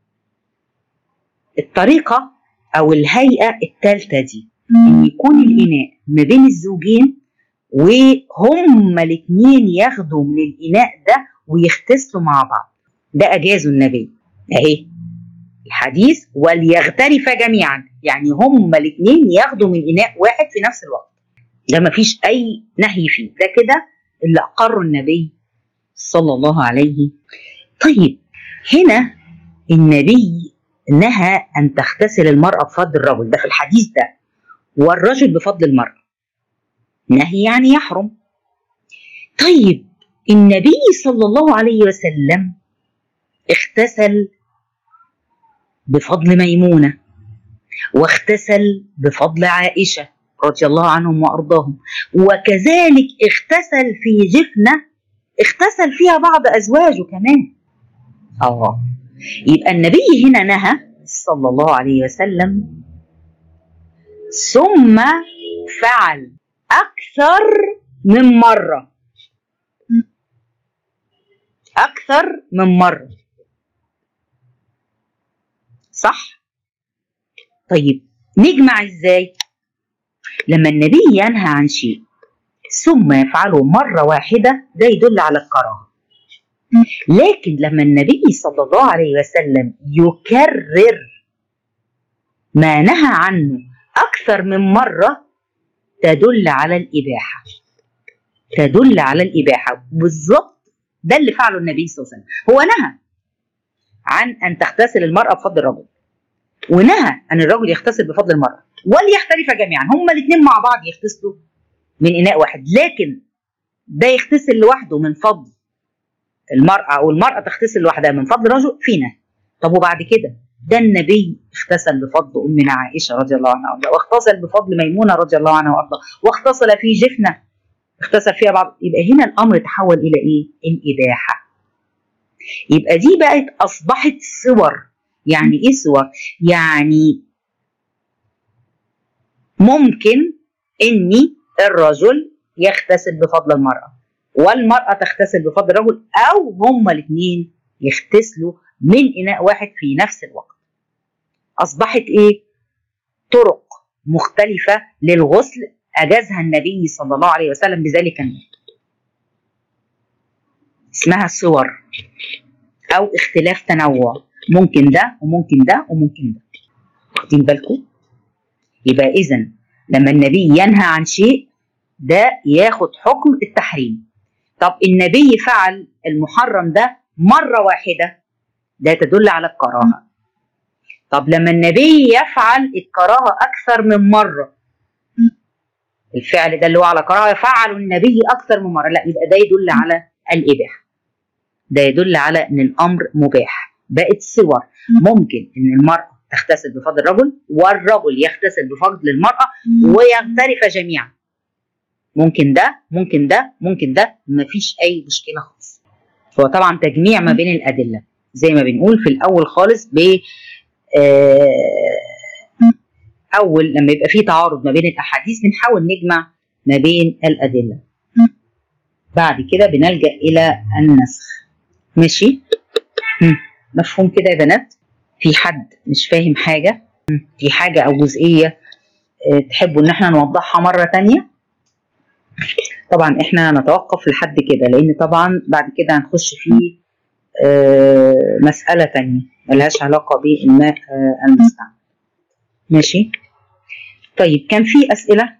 الطريقه او الهيئه الثالثه دي ان يكون الاناء ما بين الزوجين وهما الاثنين ياخدوا من الاناء ده ويغتسلوا مع بعض ده اجازه النبي اهي الحديث وليغترف جميعا يعني هما الاثنين ياخدوا من اناء واحد في نفس الوقت ده ما فيش اي نهي فيه ده كده اللي اقره النبي صلى الله عليه طيب هنا النبي نهى ان تغتسل المراه بفضل الرجل ده في الحديث ده والرجل بفضل المراه نهي يعني يحرم طيب النبي صلى الله عليه وسلم اغتسل بفضل ميمونه واغتسل بفضل عائشه رضي الله عنهم وارضاهم وكذلك اغتسل في جفنه اغتسل فيها بعض ازواجه كمان اه يبقى النبي هنا نهى صلى الله عليه وسلم ثم فعل اكثر من مره اكثر من مره صح طيب نجمع ازاي لما النبي ينهى عن شيء ثم يفعله مرة واحدة ده يدل على الكراهة لكن لما النبي صلى الله عليه وسلم يكرر ما نهى عنه أكثر من مرة تدل على الإباحة تدل على الإباحة بالظبط ده اللي فعله النبي صلى الله عليه وسلم هو نهى عن أن تغتسل المرأة بفضل الرجل ونهى أن الرجل يغتسل بفضل المرأة وليختلف جميعا هما الاثنين مع بعض يغتسلوا من إناء واحد لكن ده يغتسل لوحده من فضل المرأة أو المرأة تغتسل لوحدها من فضل الرجل فينا طب وبعد كده ده النبي اغتسل بفضل أمنا عائشة رضي الله عنها وارضاها واغتسل بفضل ميمونة رضي الله عنها وارضاها واغتسل في جفنة اغتسل فيها بعض يبقى هنا الأمر تحول إلى إيه؟ الإباحة يبقى دي بقت أصبحت صور يعني إيه صور؟ يعني ممكن إني الرجل يغتسل بفضل المرأة والمرأة تغتسل بفضل الرجل أو هما الاثنين يغتسلوا من إناء واحد في نفس الوقت أصبحت إيه؟ طرق مختلفة للغسل أجازها النبي صلى الله عليه وسلم بذلك النوع اسمها صور أو اختلاف تنوع ممكن ده وممكن ده وممكن ده واخدين بالكم؟ يبقى إذا لما النبي ينهى عن شيء ده ياخد حكم التحريم طب النبي فعل المحرم ده مرة واحدة ده تدل على الكراهة طب لما النبي يفعل الكراهة أكثر من مرة الفعل ده اللي هو على كراهة فعله النبي أكثر من مرة لا يبقى ده يدل على الإباحة ده يدل على إن الأمر مباح بقت صور ممكن إن المرأة تغتسل بفضل الرجل والرجل يغتسل بفضل المرأة ويغترف جميعا ممكن ده ممكن ده ممكن ده مفيش أي مشكلة خالص هو طبعا تجميع ما بين الأدلة زي ما بنقول في الأول خالص ب أول لما يبقى في تعارض ما بين الأحاديث بنحاول نجمع ما بين الأدلة بعد كده بنلجأ إلى النسخ ماشي مفهوم كده يا بنات في حد مش فاهم حاجة في حاجة أو جزئية تحبوا إن احنا نوضحها مرة تانية طبعا احنا نتوقف لحد كده لأن طبعا بعد كده هنخش في مسألة تانية ملهاش علاقة بالماء المستعمل ماشي طيب كان في أسئلة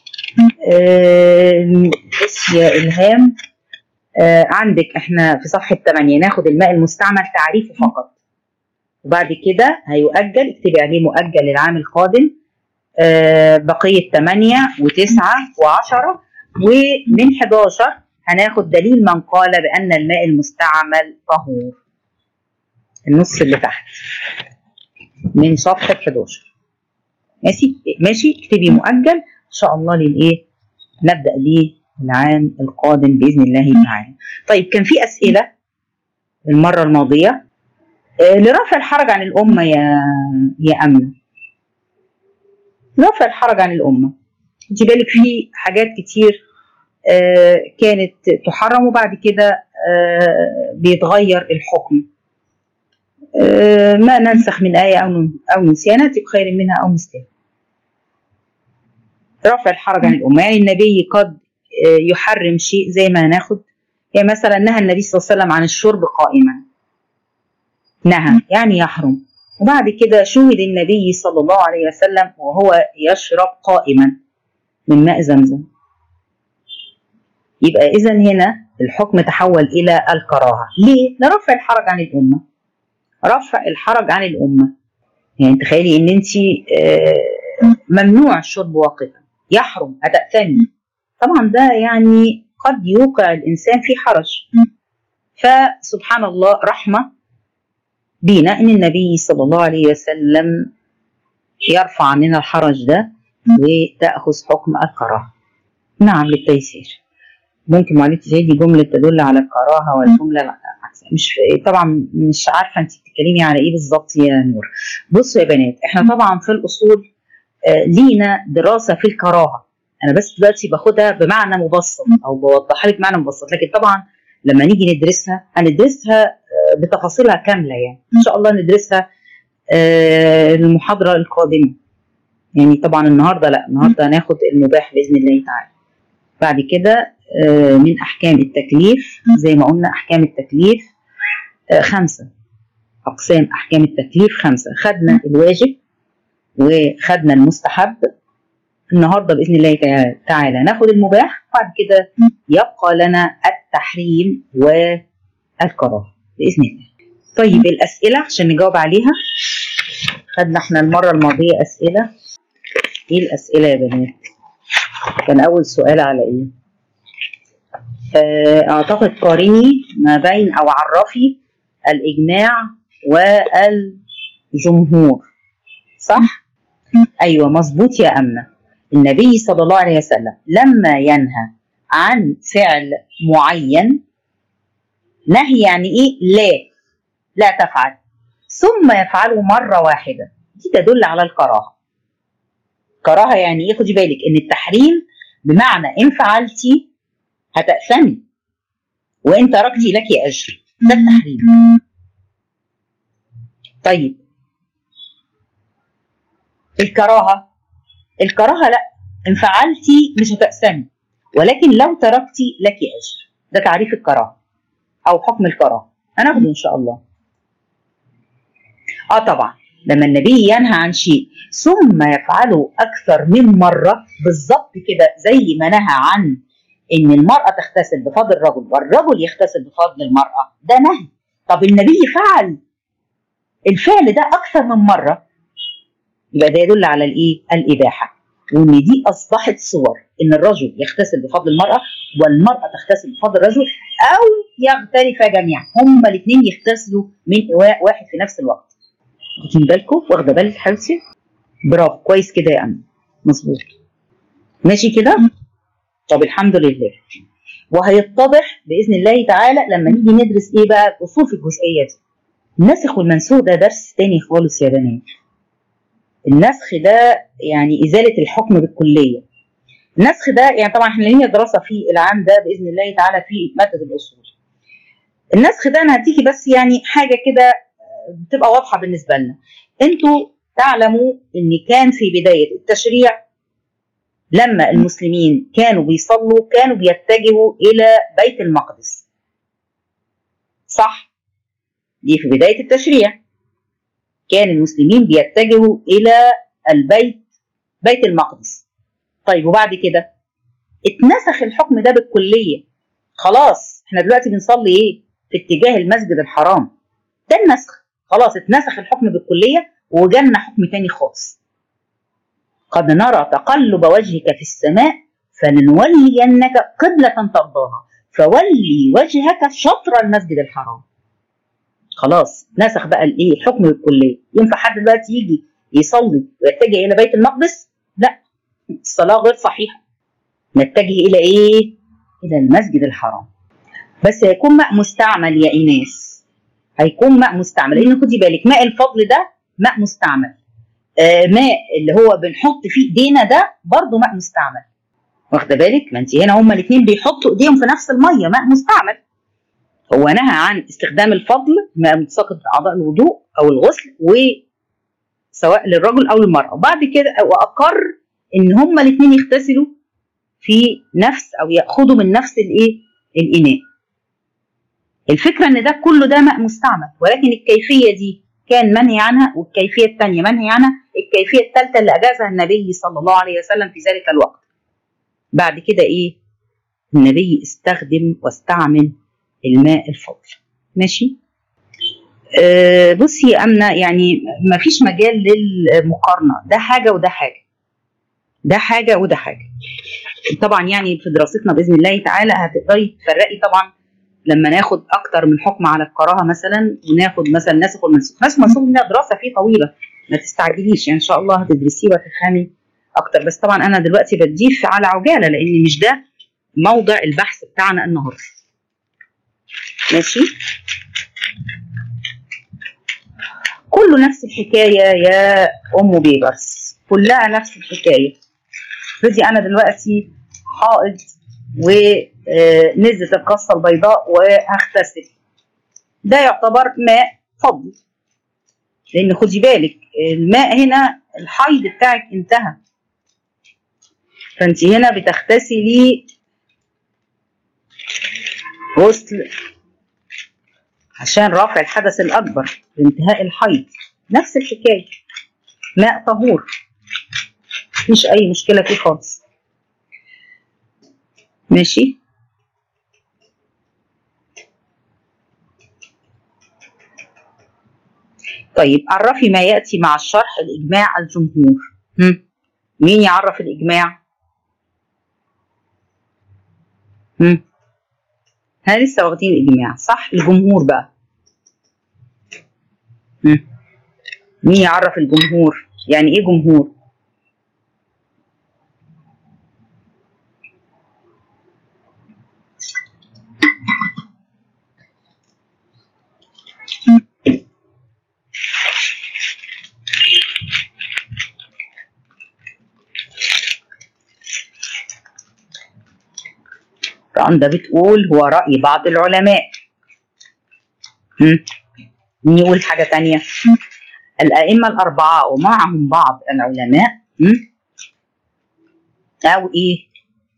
بص يا إلهام آه عندك احنا في صفحة 8 ناخد الماء المستعمل تعريفه فقط وبعد كده هيؤجل اكتبي عليه مؤجل للعام القادم آه بقية 8 و9 و10 ومن 11 هناخد دليل من قال بأن الماء المستعمل طهور النص اللي تحت من صفحة 11 ماشي ماشي اكتبي مؤجل ان شاء الله للايه نبدا بيه العام القادم باذن الله تعالى طيب كان في اسئله المره الماضيه آه لرفع الحرج عن الامه يا يا امنه رفع الحرج عن الامه انت بالك في حاجات كتير آه كانت تحرم وبعد كده آه بيتغير الحكم ما ننسخ من آية أو أو ننسيها نأتي بخير منها أو مثلها. رفع الحرج عن الأمة يعني النبي قد يحرم شيء زي ما هناخد يعني مثلا نهى النبي صلى الله عليه وسلم عن الشرب قائما نهى يعني يحرم وبعد كده شهد النبي صلى الله عليه وسلم وهو يشرب قائما من ماء زمزم يبقى إذا هنا الحكم تحول إلى الكراهة ليه؟ لرفع الحرج عن الأمة رفع الحرج عن الأمة يعني تخيلي إن أنت ممنوع الشرب واقفا يحرم هتأثمي طبعا ده يعني قد يوقع الإنسان في حرج فسبحان الله رحمة بينا إن النبي صلى الله عليه وسلم يرفع عننا الحرج ده وتأخذ حكم الكراهة نعم للتيسير ممكن معلش دي جملة تدل على الكراهة والجملة العكس مش طبعا مش عارفة انت بتتكلمي على ايه بالظبط يا نور بصوا يا بنات احنا طبعا في الأصول آه لينا دراسة في الكراهة أنا بس دلوقتي باخدها بمعنى مبسط أو بوضحها لك معنى مبسط لكن طبعا لما نيجي ندرسها هندرسها آه بتفاصيلها كاملة يعني إن شاء الله ندرسها آه المحاضرة القادمة يعني طبعا النهارده لا النهارده هناخد المباح باذن الله تعالى بعد كده آه، من احكام التكليف زي ما قلنا احكام التكليف آه، خمسه اقسام احكام التكليف خمسه خدنا الواجب وخدنا المستحب النهارده باذن الله تع- تعالى ناخد المباح بعد كده يبقى لنا التحريم والكراهه باذن الله طيب الاسئله عشان نجاوب عليها خدنا احنا المره الماضيه اسئله ايه الاسئله يا بنات كان اول سؤال على ايه آه، اعتقد قارني ما بين او عرفي الاجماع والجمهور صح ايوه مظبوط يا امنه النبي صلى الله عليه وسلم لما ينهى عن فعل معين نهي يعني ايه لا لا تفعل ثم يفعله مره واحده دي تدل على الكراهه كراهه يعني ايه خدي بالك ان التحريم بمعنى ان فعلتي هتأثمي وان تركتي لك اجر ده التحريم طيب الكراهه الكراهه لا ان فعلتي مش هتأثمي ولكن لو تركتي لك اجر ده تعريف الكراهه او حكم الكراهه هناخده ان شاء الله اه طبعا لما النبي ينهى عن شيء ثم يفعله اكثر من مره بالظبط كده زي ما نهى عن ان المراه تغتسل بفضل الرجل والرجل يغتسل بفضل المراه ده نهي طب النبي فعل الفعل ده اكثر من مره يبقى ده يدل على الايه الاباحه وان دي اصبحت صور ان الرجل يغتسل بفضل المراه والمراه تغتسل بفضل الرجل او يغترفا جميعا هما الاثنين يغتسلوا من اواء واحد في نفس الوقت واخدين بالكم واخده بالك حبيبتي برافو كويس كده يا امل مظبوط ماشي كده طب الحمد لله وهيتضح باذن الله تعالى لما نيجي ندرس ايه بقى الاصول في الجزئيه دي النسخ والمنسوخ ده درس تاني خالص يا بنات النسخ ده يعني ازاله الحكم بالكليه النسخ ده يعني طبعا احنا لينا دراسه في العام ده باذن الله تعالى في ماده الاصول النسخ ده انا هديكي بس يعني حاجه كده بتبقى واضحه بالنسبه لنا انتوا تعلموا ان كان في بدايه التشريع لما المسلمين كانوا بيصلوا كانوا بيتجهوا الى بيت المقدس صح دي في بدايه التشريع كان المسلمين بيتجهوا الى البيت بيت المقدس طيب وبعد كده اتنسخ الحكم ده بالكليه خلاص احنا دلوقتي بنصلي ايه في اتجاه المسجد الحرام ده النسخ خلاص اتنسخ الحكم بالكليه وجالنا حكم تاني خالص قد نرى تقلب وجهك في السماء فلنولينك قبلة ترضاها فولي وجهك شطر المسجد الحرام خلاص نسخ بقى الايه الحكم بالكليه ينفع حد دلوقتي يجي يصلي ويتجه الى بيت المقدس لا الصلاه غير صحيحه نتجه الى ايه الى المسجد الحرام بس هيكون ماء مستعمل يا ايناس هيكون ماء مستعمل لان خدي بالك ماء الفضل ده ماء مستعمل آه ماء اللي هو بنحط فيه ايدينا ده برضه ماء مستعمل واخده بالك ما انت هنا هما الاثنين بيحطوا ايديهم في نفس الميه ماء مستعمل هو نهى عن استخدام الفضل ماء متساقط اعضاء الوضوء او الغسل وسواء للرجل او للمراه وبعد كده واقر ان هما الاثنين يغتسلوا في نفس او ياخذوا من نفس الايه الاناء الفكره ان ده كله ده ماء مستعمل ولكن الكيفيه دي كان منهي عنها والكيفيه الثانيه منهي عنها الكيفيه الثالثه اللي اجازها النبي صلى الله عليه وسلم في ذلك الوقت بعد كده ايه النبي استخدم واستعمل الماء الفضل ماشي أه بصي يا امنه يعني ما فيش مجال للمقارنه ده حاجه وده حاجه ده حاجه وده حاجه طبعا يعني في دراستنا باذن الله تعالى هتقدري تفرقي طبعا لما ناخد اكتر من حكم على الكراهه مثلا وناخد مثلا ناسخ والمنسوخ ناسخ والمنسوخ لنا دراسه فيه طويله ما تستعجليش يعني ان شاء الله هتدرسيه وتفهمي اكتر بس طبعا انا دلوقتي بديه على عجاله لان مش ده موضع البحث بتاعنا النهارده ماشي كله نفس الحكايه يا ام بيبرس كلها نفس الحكايه بدي انا دلوقتي حائض ونزلت القصه البيضاء وهغتسل ده يعتبر ماء فضل لان خدي بالك الماء هنا الحيض بتاعك انتهى فانت هنا بتغتسلي غسل عشان رفع الحدث الأكبر بانتهاء الحيض نفس الحكاية ماء طهور مفيش أي مشكلة فيه خالص ماشي طيب عرفي ما يأتي مع الشرح الإجماع الجمهور هم؟ مين يعرف الإجماع؟ هم؟ ها لسه واخدين الإجماع صح؟ الجمهور بقى هم؟ مين يعرف الجمهور؟ يعني إيه جمهور؟ ده بتقول هو رأي بعض العلماء هم؟ مين يقول حاجة تانية الأئمة الأربعة ومعهم بعض العلماء هم؟ أو إيه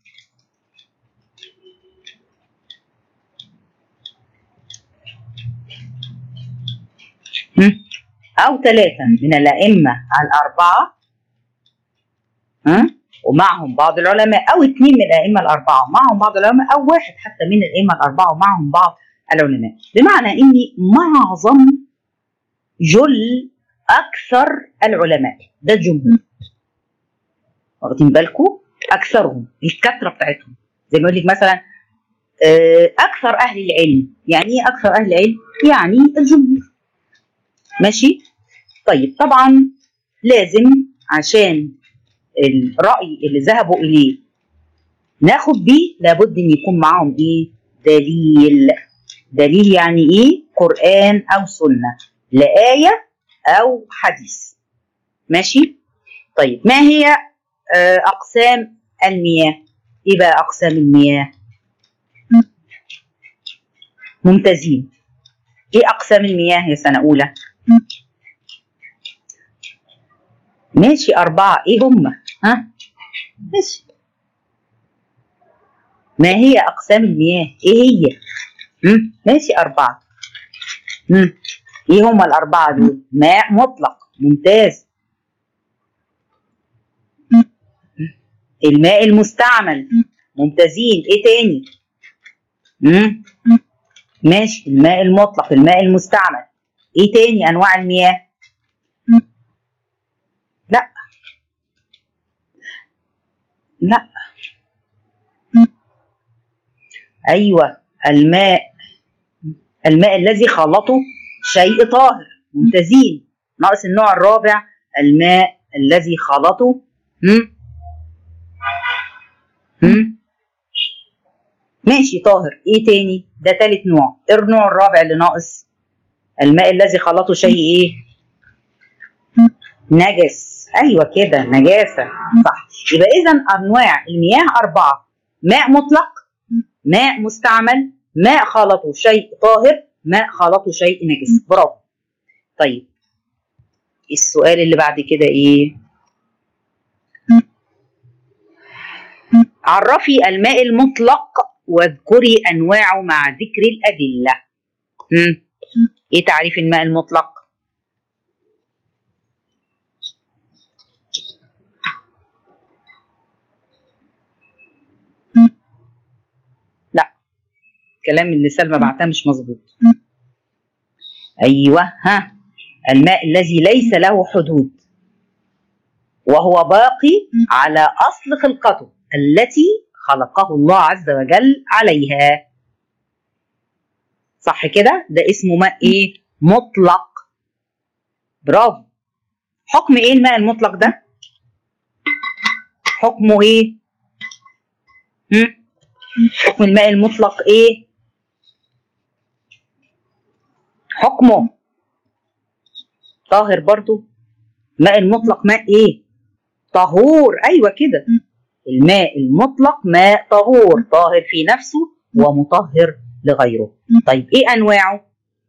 هم؟ أو ثلاثة من الأئمة الأربعة ها ومعهم بعض العلماء او اثنين من الائمه الاربعه ومعهم بعض العلماء او واحد حتى من الائمه الاربعه ومعهم بعض العلماء بمعنى ان معظم جل اكثر العلماء ده الجمهور واخدين بالكم اكثرهم الكثره بتاعتهم زي ما يقول لك مثلا اكثر اهل العلم يعني ايه اكثر اهل العلم يعني الجمهور ماشي طيب طبعا لازم عشان الرأي اللي ذهبوا إليه ناخد بيه لابد إن يكون معاهم إيه؟ دليل دليل يعني إيه؟ قرآن أو سنة لآية أو حديث ماشي؟ طيب ما هي أقسام المياه؟ إيه بقى أقسام المياه؟ ممتازين إيه أقسام المياه يا سنة أولى؟ ماشي أربعة إيه هم؟ ها؟ ماشي ما هي أقسام المياه؟ إيه هي؟ مم؟ ماشي أربعة مم. إيه هم الأربعة دول؟ ماء مطلق ممتاز الماء المستعمل ممتازين إيه تاني؟ مم؟ ماشي الماء المطلق الماء المستعمل إيه تاني أنواع المياه؟ لا لا ايوه الماء الماء الذي خلطه شيء طاهر ممتازين ناقص النوع الرابع الماء الذي خلطه هم؟ هم؟ ماشي طاهر ايه تاني ده تالت نوع ايه النوع الرابع اللي ناقص الماء الذي خلطه شيء ايه نجس ايوه كده نجاسه صح يبقى اذا انواع المياه اربعه ماء مطلق ماء مستعمل ماء خلطه شيء طاهر ماء خلطه شيء نجس برافو طيب السؤال اللي بعد كده ايه عرفي الماء المطلق واذكري انواعه مع ذكر الادله مم. ايه تعريف الماء المطلق لا الكلام اللي سلمى بعتها مش مظبوط ايوه ها الماء الذي ليس له حدود وهو باقي على اصل خلقته التي خلقه الله عز وجل عليها صح كده ده اسمه ماء ايه مطلق برافو حكم ايه الماء المطلق ده حكمه ايه هم؟ حكم الماء المطلق ايه حكمه طاهر برضو الماء المطلق ماء ايه طهور ايوه كده الماء المطلق ماء طهور طاهر في نفسه ومطهر لغيره طيب ايه انواعه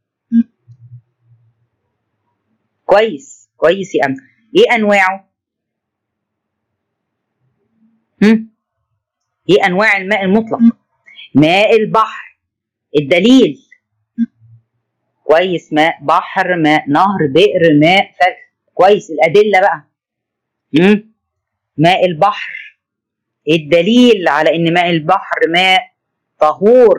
كويس كويس يا امل ايه انواعه هم؟ ايه انواع الماء المطلق ماء البحر الدليل كويس ماء بحر ماء نهر بئر ماء فجر كويس الأدلة بقى مم؟ ماء البحر الدليل على ان ماء البحر ماء طهور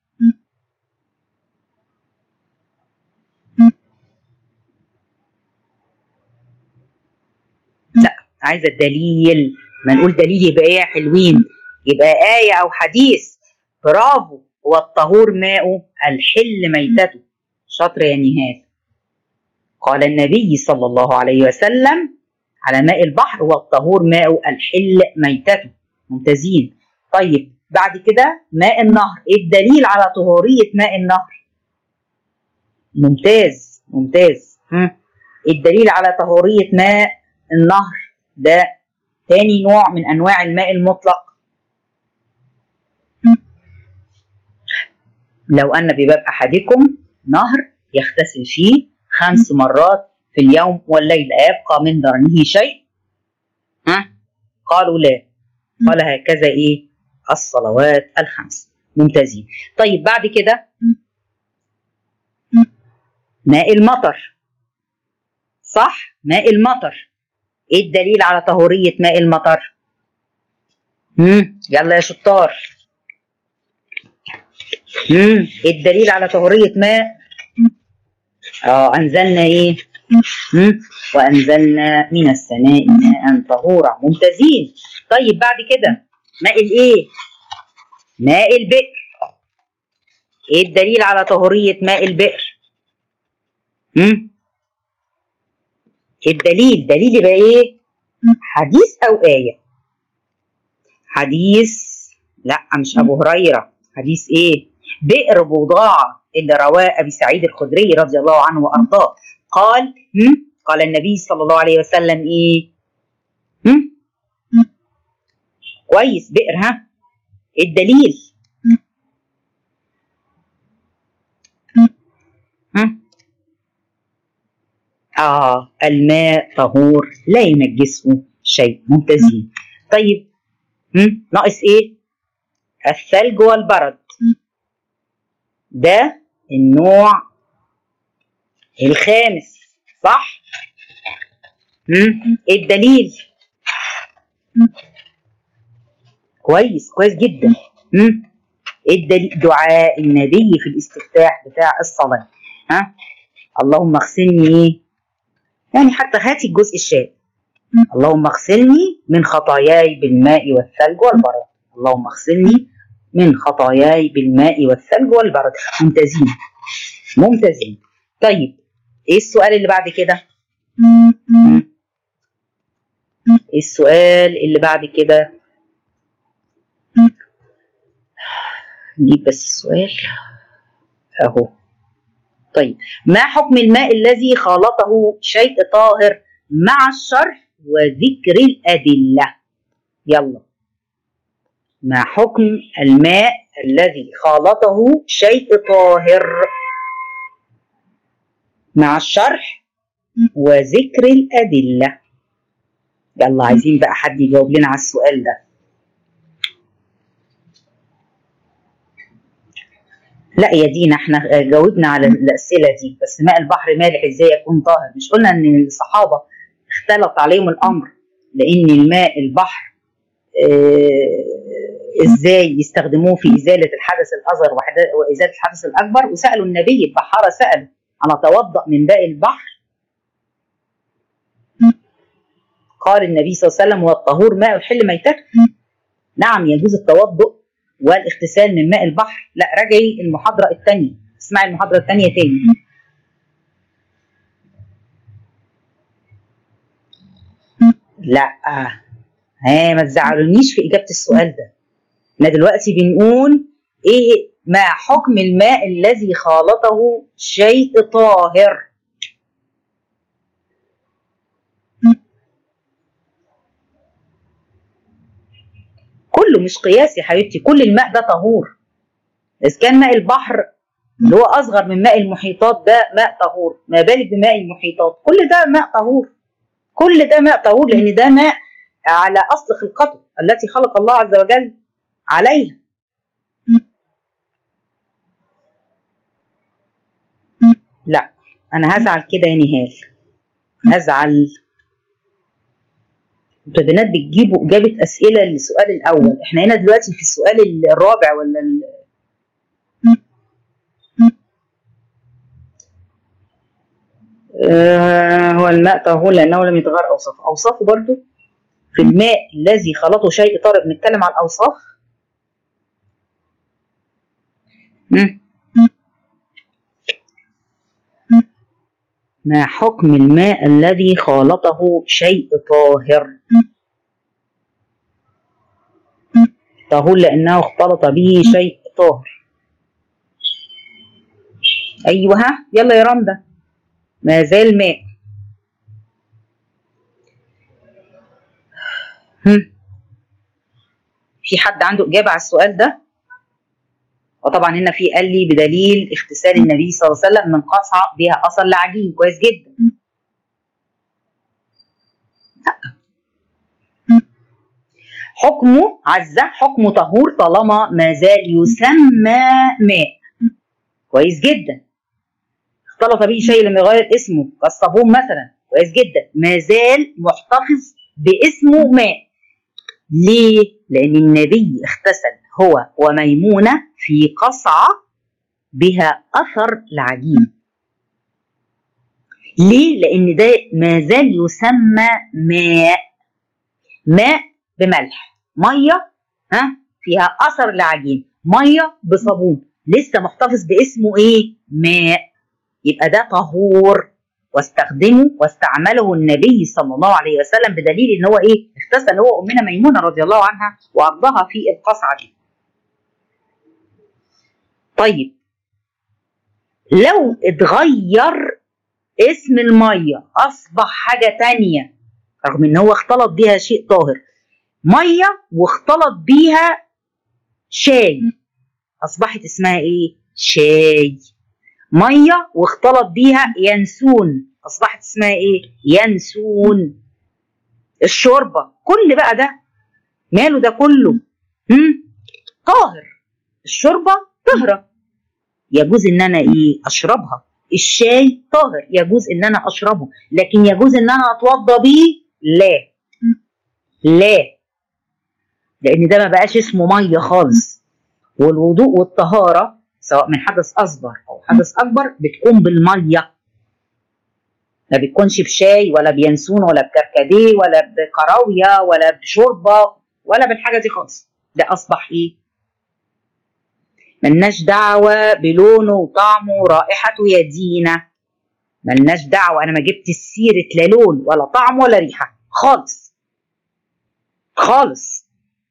لا عايزه الدليل ما نقول دليل يبقى ايه يا حلوين يبقى آية أو حديث برافو هو الطهور ماؤه الحل ميتته شطر يا نهاد قال النبي صلى الله عليه وسلم على ماء البحر هو الطهور ماؤه الحل ميتته ممتازين طيب بعد كده ماء النهر ايه الدليل على طهورية ماء النهر ممتاز ممتاز هم. الدليل على طهورية ماء النهر ده تاني نوع من انواع الماء المطلق لو ان بباب احدكم نهر يغتسل فيه خمس مرات في اليوم والليل أيبقى من درنه شيء ها قالوا لا قال هكذا ايه الصلوات الخمس ممتازين طيب بعد كده ماء المطر صح ماء المطر ايه الدليل على طهورية ماء المطر مم. يلا يا شطار مم. إيه الدليل على طهورية ماء اه انزلنا ايه مم. وانزلنا من السماء ماء طهورا ممتازين طيب بعد كده ماء الايه ماء البئر ايه الدليل على طهورية ماء البئر مم؟ الدليل دليل يبقى ايه حديث او آية حديث لا مش ابو هريرة حديث ايه بئر بضاعة اللي رواه ابي سعيد الخدري رضي الله عنه وارضاه قال هم؟ قال النبي صلى الله عليه وسلم ايه هم؟ كويس بئر ها الدليل ها اه الماء طهور لا ينجسه شيء ممتازين طيب هم؟ ناقص ايه الثلج والبرد ده النوع الخامس صح مم؟ ايه الدليل كويس كويس جدا مم؟ ايه الدليل دعاء النبي في الاستفتاح بتاع الصلاة ها اللهم اغسلني ايه يعني حتى هاتي الجزء الشاذ اللهم اغسلني من خطاياي بالماء والثلج والبرد اللهم اغسلني من خطاياي بالماء والثلج والبرد ممتازين ممتازين طيب ايه السؤال اللي بعد كده ايه السؤال اللي بعد كده نجيب بس السؤال اهو طيب ما حكم الماء الذي خالطه شيء طاهر مع الشرح وذكر الأدلة يلا ما حكم الماء الذي خالطه شيء طاهر مع الشرح وذكر الأدلة يلا عايزين بقى حد يجاوب لنا على السؤال ده لا يا دينا احنا جاوبنا على الأسئلة دي بس ماء البحر مالح ازاي يكون طاهر مش قلنا ان الصحابة اختلط عليهم الأمر لأن الماء البحر اه ازاي يستخدموه في ازاله الحدث الاصغر وازاله الحدث الاكبر وسالوا النبي البحاره سالوا انا اتوضا من باقي البحر قال النبي صلى الله عليه وسلم والطهور ماء الحل ميتته نعم يجوز التوضؤ والاغتسال من ماء البحر لا راجعي المحاضره الثانيه اسمعي المحاضره الثانيه تاني لا ها ما تزعلونيش في اجابه السؤال ده احنا دلوقتي بنقول ايه ما حكم الماء الذي خالطه شيء طاهر كله مش قياس يا حبيبتي كل الماء ده طهور اذا كان ماء البحر اللي هو اصغر من ماء المحيطات ده ماء طهور ما بالك بماء المحيطات كل ده ماء طهور كل ده ماء طهور لان ده ماء على اصل خلقته التي خلق الله عز وجل عليها لا انا هزعل كده يا نهال هزعل انتوا يا بنات بتجيبوا اجابه اسئله للسؤال الاول احنا هنا دلوقتي في السؤال الرابع ولا ال... آه هو الماء طهور لانه لم يتغير اوصافه اوصافه برضو في الماء الذي خلطه شيء طارئ بنتكلم عن الاوصاف مم. ما حكم الماء الذي خالطه شيء طاهر طهور لأنه اختلط به شيء طاهر أيوه ها يلا يا رندا ما زال ماء هم. في حد عنده إجابة على السؤال ده؟ وطبعا هنا في قال لي بدليل اغتسال النبي صلى الله عليه وسلم من قصعة بها أثر لعجين كويس جدا حكمه عزة حكمه طهور طالما ما زال يسمى ماء كويس جدا اختلط به شيء لم يغير اسمه كالصابون مثلا كويس جدا ما زال محتفظ باسمه ماء ليه؟ لأن النبي اغتسل هو وميمونة في قصعة بها أثر العجين ليه؟ لأن ده ما زال يسمى ماء ماء بملح مية ها فيها أثر العجين مية بصابون لسه محتفظ باسمه إيه؟ ماء يبقى ده طهور واستخدمه واستعمله النبي صلى الله عليه وسلم بدليل ان هو ايه اغتسل هو امنا ميمونه رضي الله عنها وارضاها في القصعه دي طيب لو اتغير اسم الميه اصبح حاجه تانية رغم ان هو اختلط بيها شيء طاهر ميه واختلط بيها شاي اصبحت اسمها ايه شاي ميه واختلط بيها ينسون اصبحت اسمها ايه ينسون الشوربه كل بقى ده ماله ده كله هم؟ طاهر الشوربه طهره يجوز ان انا ايه اشربها الشاي طاهر يجوز ان انا اشربه لكن يجوز ان انا اتوضى بيه لا لا لان ده ما بقاش اسمه ميه خالص والوضوء والطهاره سواء من حدث اصغر او حدث اكبر بتكون بالميه ما بتكونش بشاي ولا بينسون ولا بكركديه ولا بكراويه ولا بشوربه ولا بالحاجه دي خالص ده اصبح ايه ملناش دعوه بلونه وطعمه ورائحته يا دينا ملناش دعوه انا ما جبت سيره لا لون ولا طعم ولا ريحه خالص خالص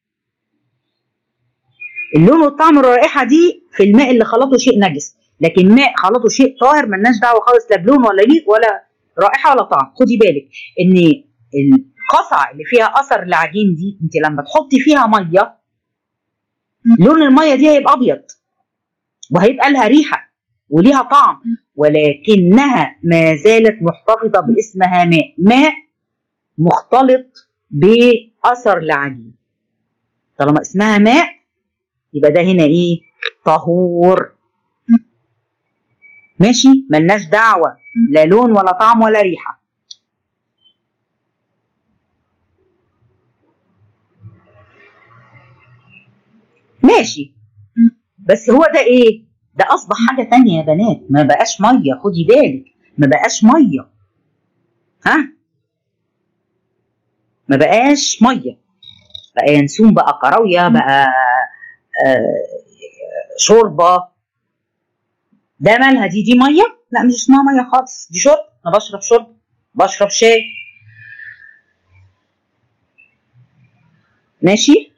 اللون والطعم والرائحه دي في الماء اللي خلطه شيء نجس لكن ماء خلطه شيء طاهر ملناش دعوه خالص لا بلون ولا ريق ولا رائحه ولا طعم خدي بالك ان القصعه اللي فيها اثر العجين دي انت لما تحطي فيها ميه لون الميه دي هيبقى ابيض وهيبقى لها ريحه وليها طعم ولكنها ما زالت محتفظه باسمها ماء ماء مختلط باثر العجين طالما اسمها ماء يبقى ده هنا ايه طهور ماشي ملناش دعوة لا لون ولا طعم ولا ريحة ماشي بس هو ده ايه ده اصبح حاجة تانية يا بنات ما بقاش مية خدي بالك ما بقاش مية ها ما بقاش مية بقى ينسون بقى كراوية بقى آه شوربة ده مالها دي دي ميه لا مش اسمها ميه خالص دي شرب انا بشرب شرب بشرب شاي ماشي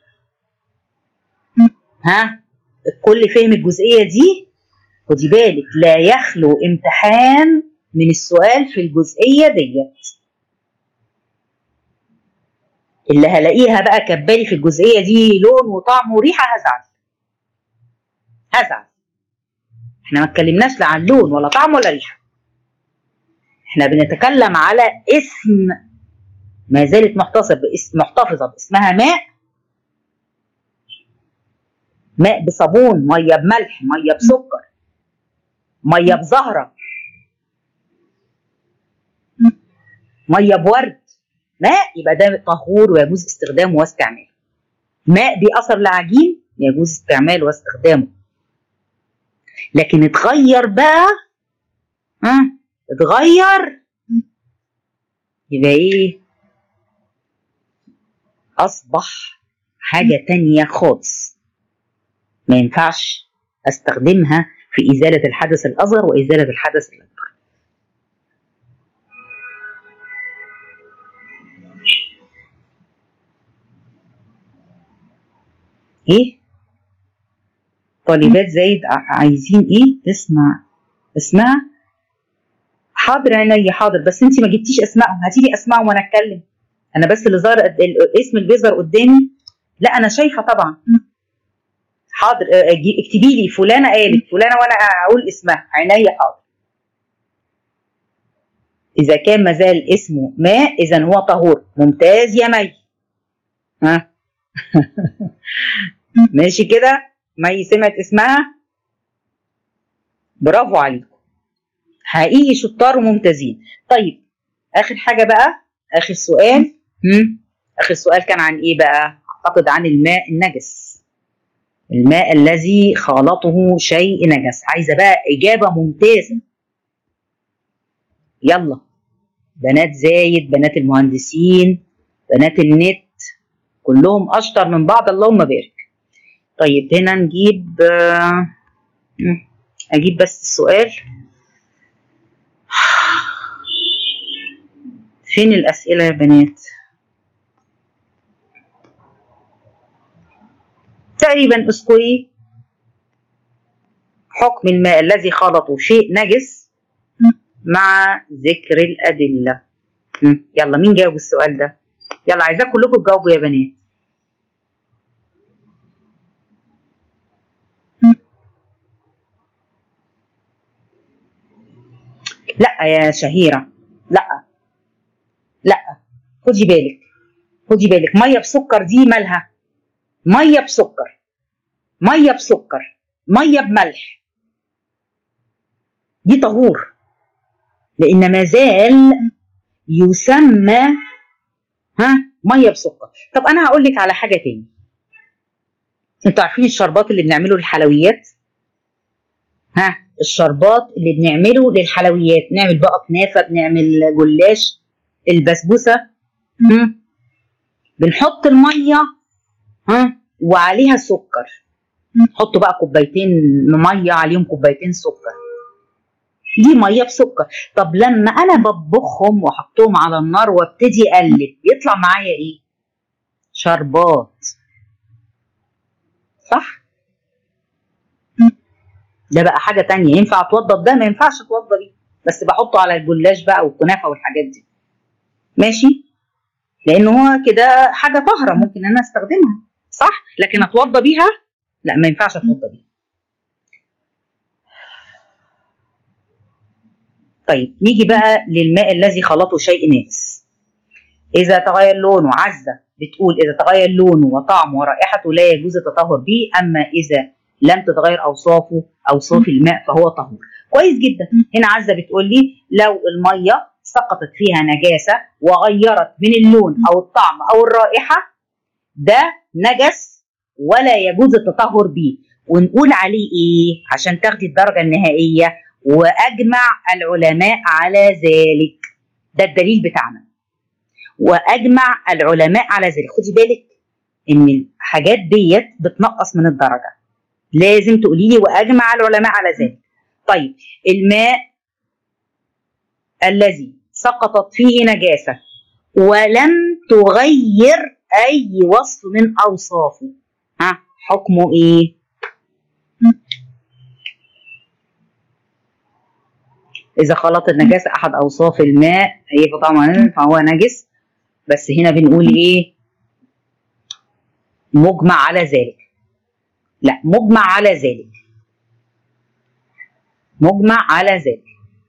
ها الكل فهم الجزئيه دي خدي بالك لا يخلو امتحان من السؤال في الجزئيه ديت اللي هلاقيها بقى كبالي في الجزئيه دي لون وطعم وريحه هزعل هزعل احنا ما اتكلمناش لا عن لون ولا طعم ولا ريحه احنا بنتكلم على اسم ما زالت محتفظه باسم محتفظه باسمها ماء ماء بصابون ميه بملح ميه بسكر ميه بزهره ميه بورد ماء يبقى ده طهور ويجوز استخدامه واستعماله ماء بأثر العجين يجوز استعماله واستخدامه لكن اتغير بقى ها اتغير يبقى ايه اصبح حاجه تانية خالص ما ينفعش استخدمها في ازاله الحدث الاصغر وازاله الحدث الاكبر ايه طالبات زايد عايزين ايه تسمع اسمع حاضر عينيا حاضر بس انت ما جبتيش اسمائهم هاتي لي اسمائهم وانا اتكلم انا بس اللي ظهر الاسم اللي بيظهر قدامي لا انا شايفه طبعا حاضر اكتبي لي فلانه قالت فلانه وانا اقول اسمها عينيا حاضر اذا كان ما زال اسمه ماء اذا هو طهور ممتاز يا مي ها ماشي كده مي سمعت اسمها برافو عليكم حقيقي شطار وممتازين طيب اخر حاجه بقى اخر سؤال هم؟ اخر سؤال كان عن ايه بقى اعتقد عن الماء النجس الماء الذي خالطه شيء نجس عايزه بقى اجابه ممتازه يلا بنات زايد بنات المهندسين بنات النت كلهم اشطر من بعض اللهم بارك طيب هنا نجيب اجيب بس السؤال فين الاسئله يا بنات تقريبا اذكري حكم الماء الذي خلطه شيء نجس مع ذكر الادله يلا مين جاوب السؤال ده يلا عايزاكم كلكم تجاوبوا يا بنات لا يا شهيرة لا لا خدي بالك خدي بالك مية بسكر دي مالها مية بسكر مية بسكر مية بملح دي طهور لأن ما زال يسمى ها مية بسكر طب أنا هقول لك على حاجة تاني انتوا عارفين الشربات اللي بنعمله للحلويات ها الشربات اللي بنعمله للحلويات نعمل بقى كنافه بنعمل جلاش البسبوسه بنحط الميه ها وعليها سكر نحط بقى كوبايتين ميه عليهم كوبايتين سكر دي ميه بسكر طب لما انا بطبخهم واحطهم على النار وابتدي اقلب يطلع معايا ايه شربات صح ده بقى حاجه تانية ينفع اتوضى ده ما ينفعش اتوضى بيه بس بحطه على الجلاش بقى والكنافه والحاجات دي ماشي لان هو كده حاجه طاهره ممكن انا استخدمها صح لكن اتوضى بيها لا ما ينفعش اتوضى بيها طيب نيجي بقى للماء الذي خلطه شيء ناجس اذا تغير لونه عزه بتقول اذا تغير لونه وطعمه ورائحته لا يجوز التطهر به اما اذا لم تتغير اوصافه اوصاف الماء فهو طهور كويس جدا هنا عزه بتقول لي لو الميه سقطت فيها نجاسه وغيرت من اللون او الطعم او الرائحه ده نجس ولا يجوز التطهر به ونقول عليه ايه عشان تاخدي الدرجه النهائيه واجمع العلماء على ذلك ده الدليل بتاعنا واجمع العلماء على ذلك خدي بالك ان الحاجات ديت بتنقص من الدرجه لازم تقولي لي واجمع العلماء على ذلك طيب الماء الذي سقطت فيه نجاسه ولم تغير اي وصف من اوصافه ها حكمه ايه اذا خلط النجاسه احد اوصاف الماء هي طبعا فهو نجس بس هنا بنقول ايه مجمع على ذلك لا مجمع على ذلك مجمع على ذلك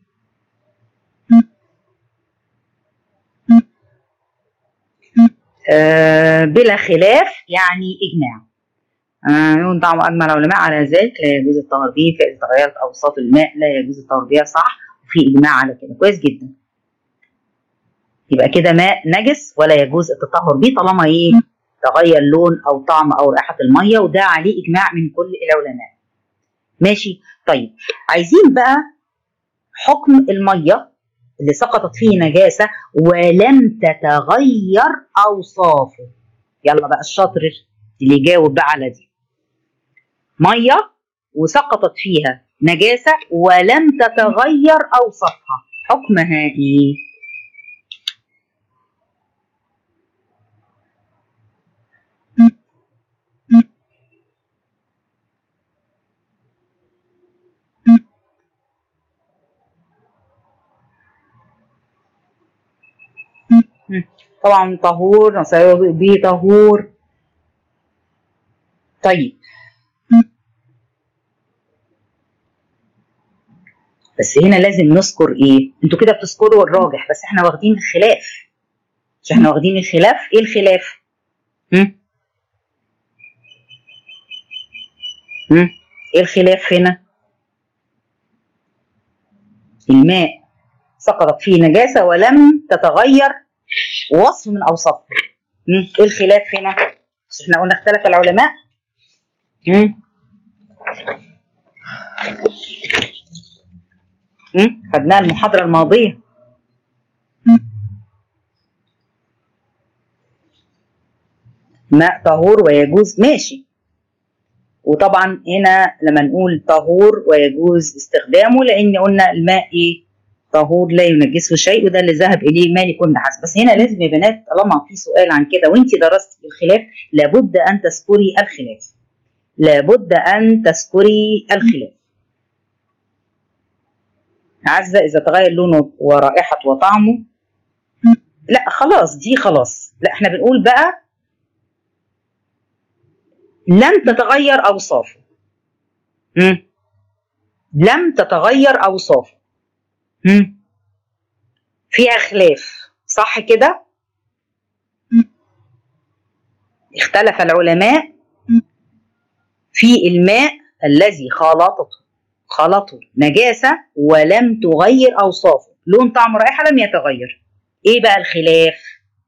آه بلا خلاف يعني اجماع آه طعم اجمع العلماء على ذلك لا يجوز الطهر به فاذا تغيرت اوصاف الماء لا يجوز الطهر بها صح وفي اجماع على كده كويس جدا يبقى كده ماء نجس ولا يجوز التطهر به طالما ايه تغير لون او طعم او رائحه الميه وده عليه اجماع من كل العلماء ماشي طيب عايزين بقى حكم الميه اللي سقطت فيه نجاسه ولم تتغير اوصافه يلا بقى الشاطر اللي يجاوب بقى على دي ميه وسقطت فيها نجاسه ولم تتغير اوصافها حكمها ايه طبعا طهور نسير به طهور طيب بس هنا لازم نذكر ايه انتوا كده بتذكروا الراجح بس احنا واخدين الخلاف مش احنا واخدين الخلاف ايه الخلاف هم؟ هم؟ ايه الخلاف هنا الماء سقطت فيه نجاسة ولم تتغير وصف من أوصافه ايه الخلاف هنا مش احنا قلنا اختلف العلماء هم؟ خدناها المحاضرة الماضية ماء طهور ويجوز ماشي وطبعا هنا لما نقول طهور ويجوز استخدامه لان قلنا الماء ايه طهور لا ينجسه شيء وده اللي ذهب اليه مالك بن حسن بس هنا لازم يا بنات طالما في سؤال عن كده وانت درست الخلاف لابد ان تذكري الخلاف لابد ان تذكري الخلاف عزة إذا تغير لونه ورائحة وطعمه لا خلاص دي خلاص لا احنا بنقول بقى لم تتغير أوصافه لم تتغير أوصافه فيها خلاف صح كده اختلف العلماء في الماء الذي خالطته خلطه نجاسة ولم تغير أوصافه لون طعم رائحة لم يتغير إيه بقى الخلاف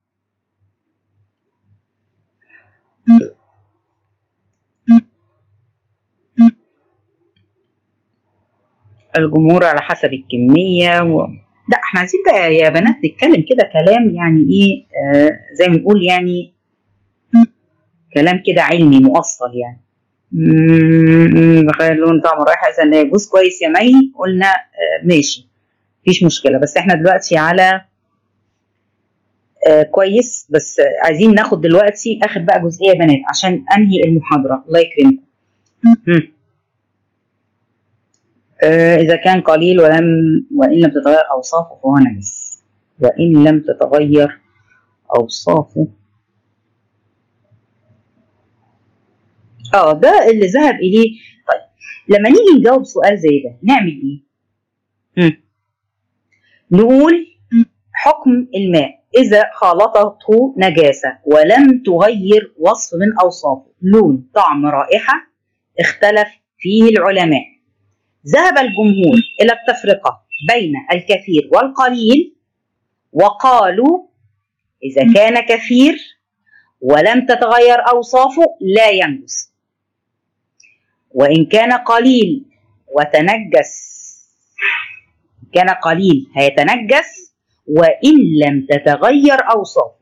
الجمهور على حسب الكمية و... لا احنا عايزين بقى يا بنات نتكلم كده كلام يعني ايه آه زي ما نقول يعني كلام كده علمي مؤصل يعني بخير لون طعم رائحه اذا لا يجوز كويس يا مي قلنا آه ماشي مفيش مشكله بس احنا دلوقتي على آه كويس بس عايزين ناخد دلوقتي اخر بقى جزئيه يا بنات عشان انهي المحاضره الله يكرمكم آه اذا كان قليل ولم وان لم تتغير اوصافه فهو نجس وان لم تتغير اوصافه اه ده اللي ذهب اليه طيب لما نيجي نجاوب سؤال زي ده نعمل ايه؟ مم. نقول حكم الماء إذا خالطته نجاسة ولم تغير وصف من أوصافه لون طعم رائحة اختلف فيه العلماء ذهب الجمهور إلى التفرقة بين الكثير والقليل وقالوا إذا كان كثير ولم تتغير أوصافه لا ينجس وإن كان قليل وتنجس كان قليل هيتنجس وإن لم تتغير أوصافه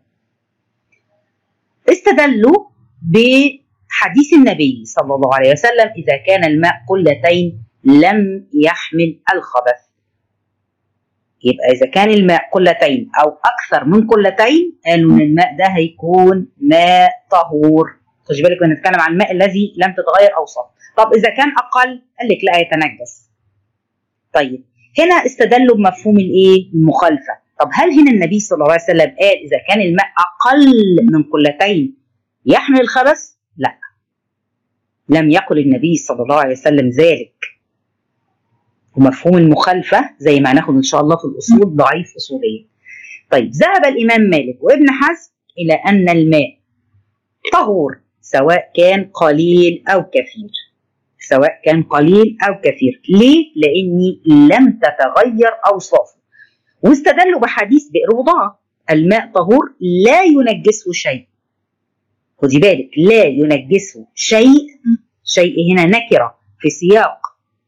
استدلوا بحديث النبي صلى الله عليه وسلم إذا كان الماء قلتين لم يحمل الخبث يبقى إذا كان الماء قلتين أو أكثر من قلتين قالوا إن الماء ده هيكون ماء طهور خدي بالك بنتكلم عن الماء الذي لم تتغير أوصافه طب إذا كان أقل قال لك لا يتنجس طيب هنا استدلوا بمفهوم الإيه؟ المخالفة طب هل هنا النبي صلى الله عليه وسلم قال إذا كان الماء أقل من قلتين يحمل الخبث؟ لا لم يقل النبي صلى الله عليه وسلم ذلك ومفهوم المخالفة زي ما هناخد إن شاء الله في الأصول ضعيف أصوليا طيب ذهب الإمام مالك وابن حزم إلى أن الماء طهور سواء كان قليل أو كثير سواء كان قليل أو كثير ليه؟ لأني لم تتغير أوصافه واستدلوا بحديث بئر وضاعة الماء طهور لا ينجسه شيء خدي بالك لا ينجسه شيء شيء هنا نكرة في سياق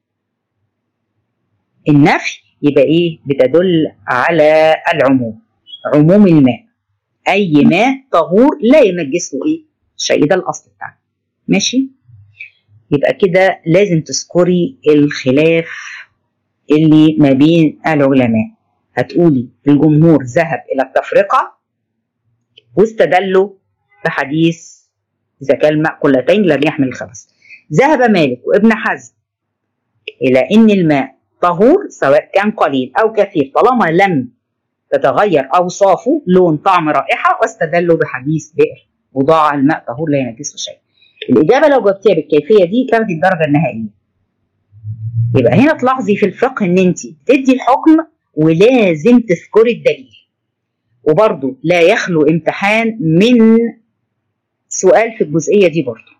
النفي يبقى ايه بتدل على العموم عموم الماء اي ماء طهور لا ينجسه ايه شيء ده الاصل بتاعنا ماشي يبقى كده لازم تذكري الخلاف اللي ما بين العلماء هتقولي الجمهور ذهب الى التفرقه واستدلوا بحديث اذا كان الماء قلتين لم يحمل الخبث ذهب مالك وابن حزم الى ان الماء طهور سواء كان قليل او كثير طالما لم تتغير اوصافه لون طعم رائحه واستدلوا بحديث بئر وضاع الماء طهور لا ينجسه شيء الاجابه لو جاوبتيها بالكيفيه دي كانت الدرجه النهائيه يبقى هنا تلاحظي في الفقه ان انت تدي الحكم ولازم تذكري الدليل وبرضه لا يخلو امتحان من سؤال في الجزئيه دي برضه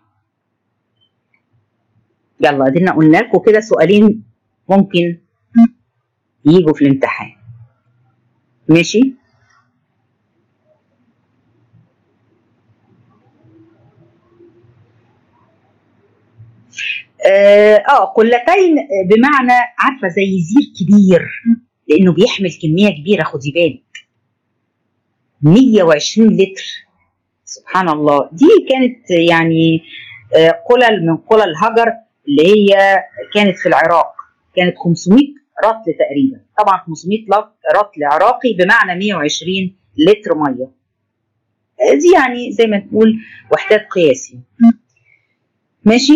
يلا ادينا قلنا لكم كده سؤالين ممكن يجوا في الامتحان ماشي اه آه، قلتين بمعنى عارفه زي زير كبير لانه بيحمل كميه كبيره خدي بالك 120 لتر سبحان الله دي كانت يعني آه، قلل من قلل الهجر اللي هي كانت في العراق كانت 500 رطل تقريبا طبعا 500 لط- رطل عراقي بمعنى 120 لتر ميه آه، دي يعني زي ما تقول وحدات قياسي ماشي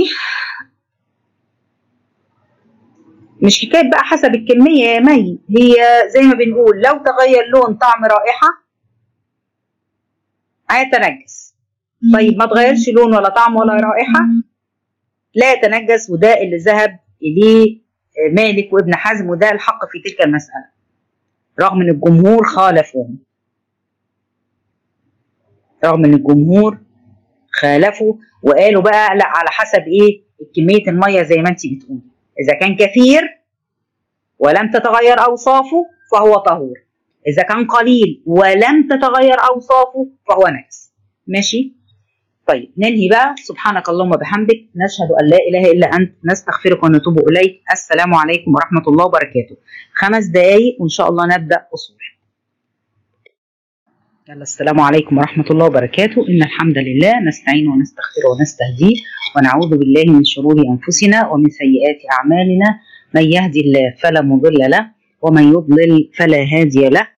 مش حكايه بقى حسب الكميه يا مي هي زي ما بنقول لو تغير لون طعم رائحه هيتنجس طيب ما تغيرش لون ولا طعم ولا رائحه لا يتنجس وده اللي ذهب اليه مالك وابن حزم وده الحق في تلك المساله رغم ان الجمهور خالفوهم رغم ان الجمهور خالفوا وقالوا بقى لا على حسب ايه كميه الميه زي ما انت بتقولي اذا كان كثير ولم تتغير اوصافه فهو طهور اذا كان قليل ولم تتغير اوصافه فهو نجس ماشي طيب ننهي بقى سبحانك اللهم وبحمدك نشهد ان لا اله الا انت نستغفرك ونتوب اليك السلام عليكم ورحمه الله وبركاته خمس دقائق وان شاء الله نبدا اصول يلا السلام عليكم ورحمة الله وبركاته إن الحمد لله نستعين ونستغفره ونستهديه ونعوذ بالله من شرور أنفسنا ومن سيئات أعمالنا من يهدي الله فلا مضل له ومن يضلل فلا هادي له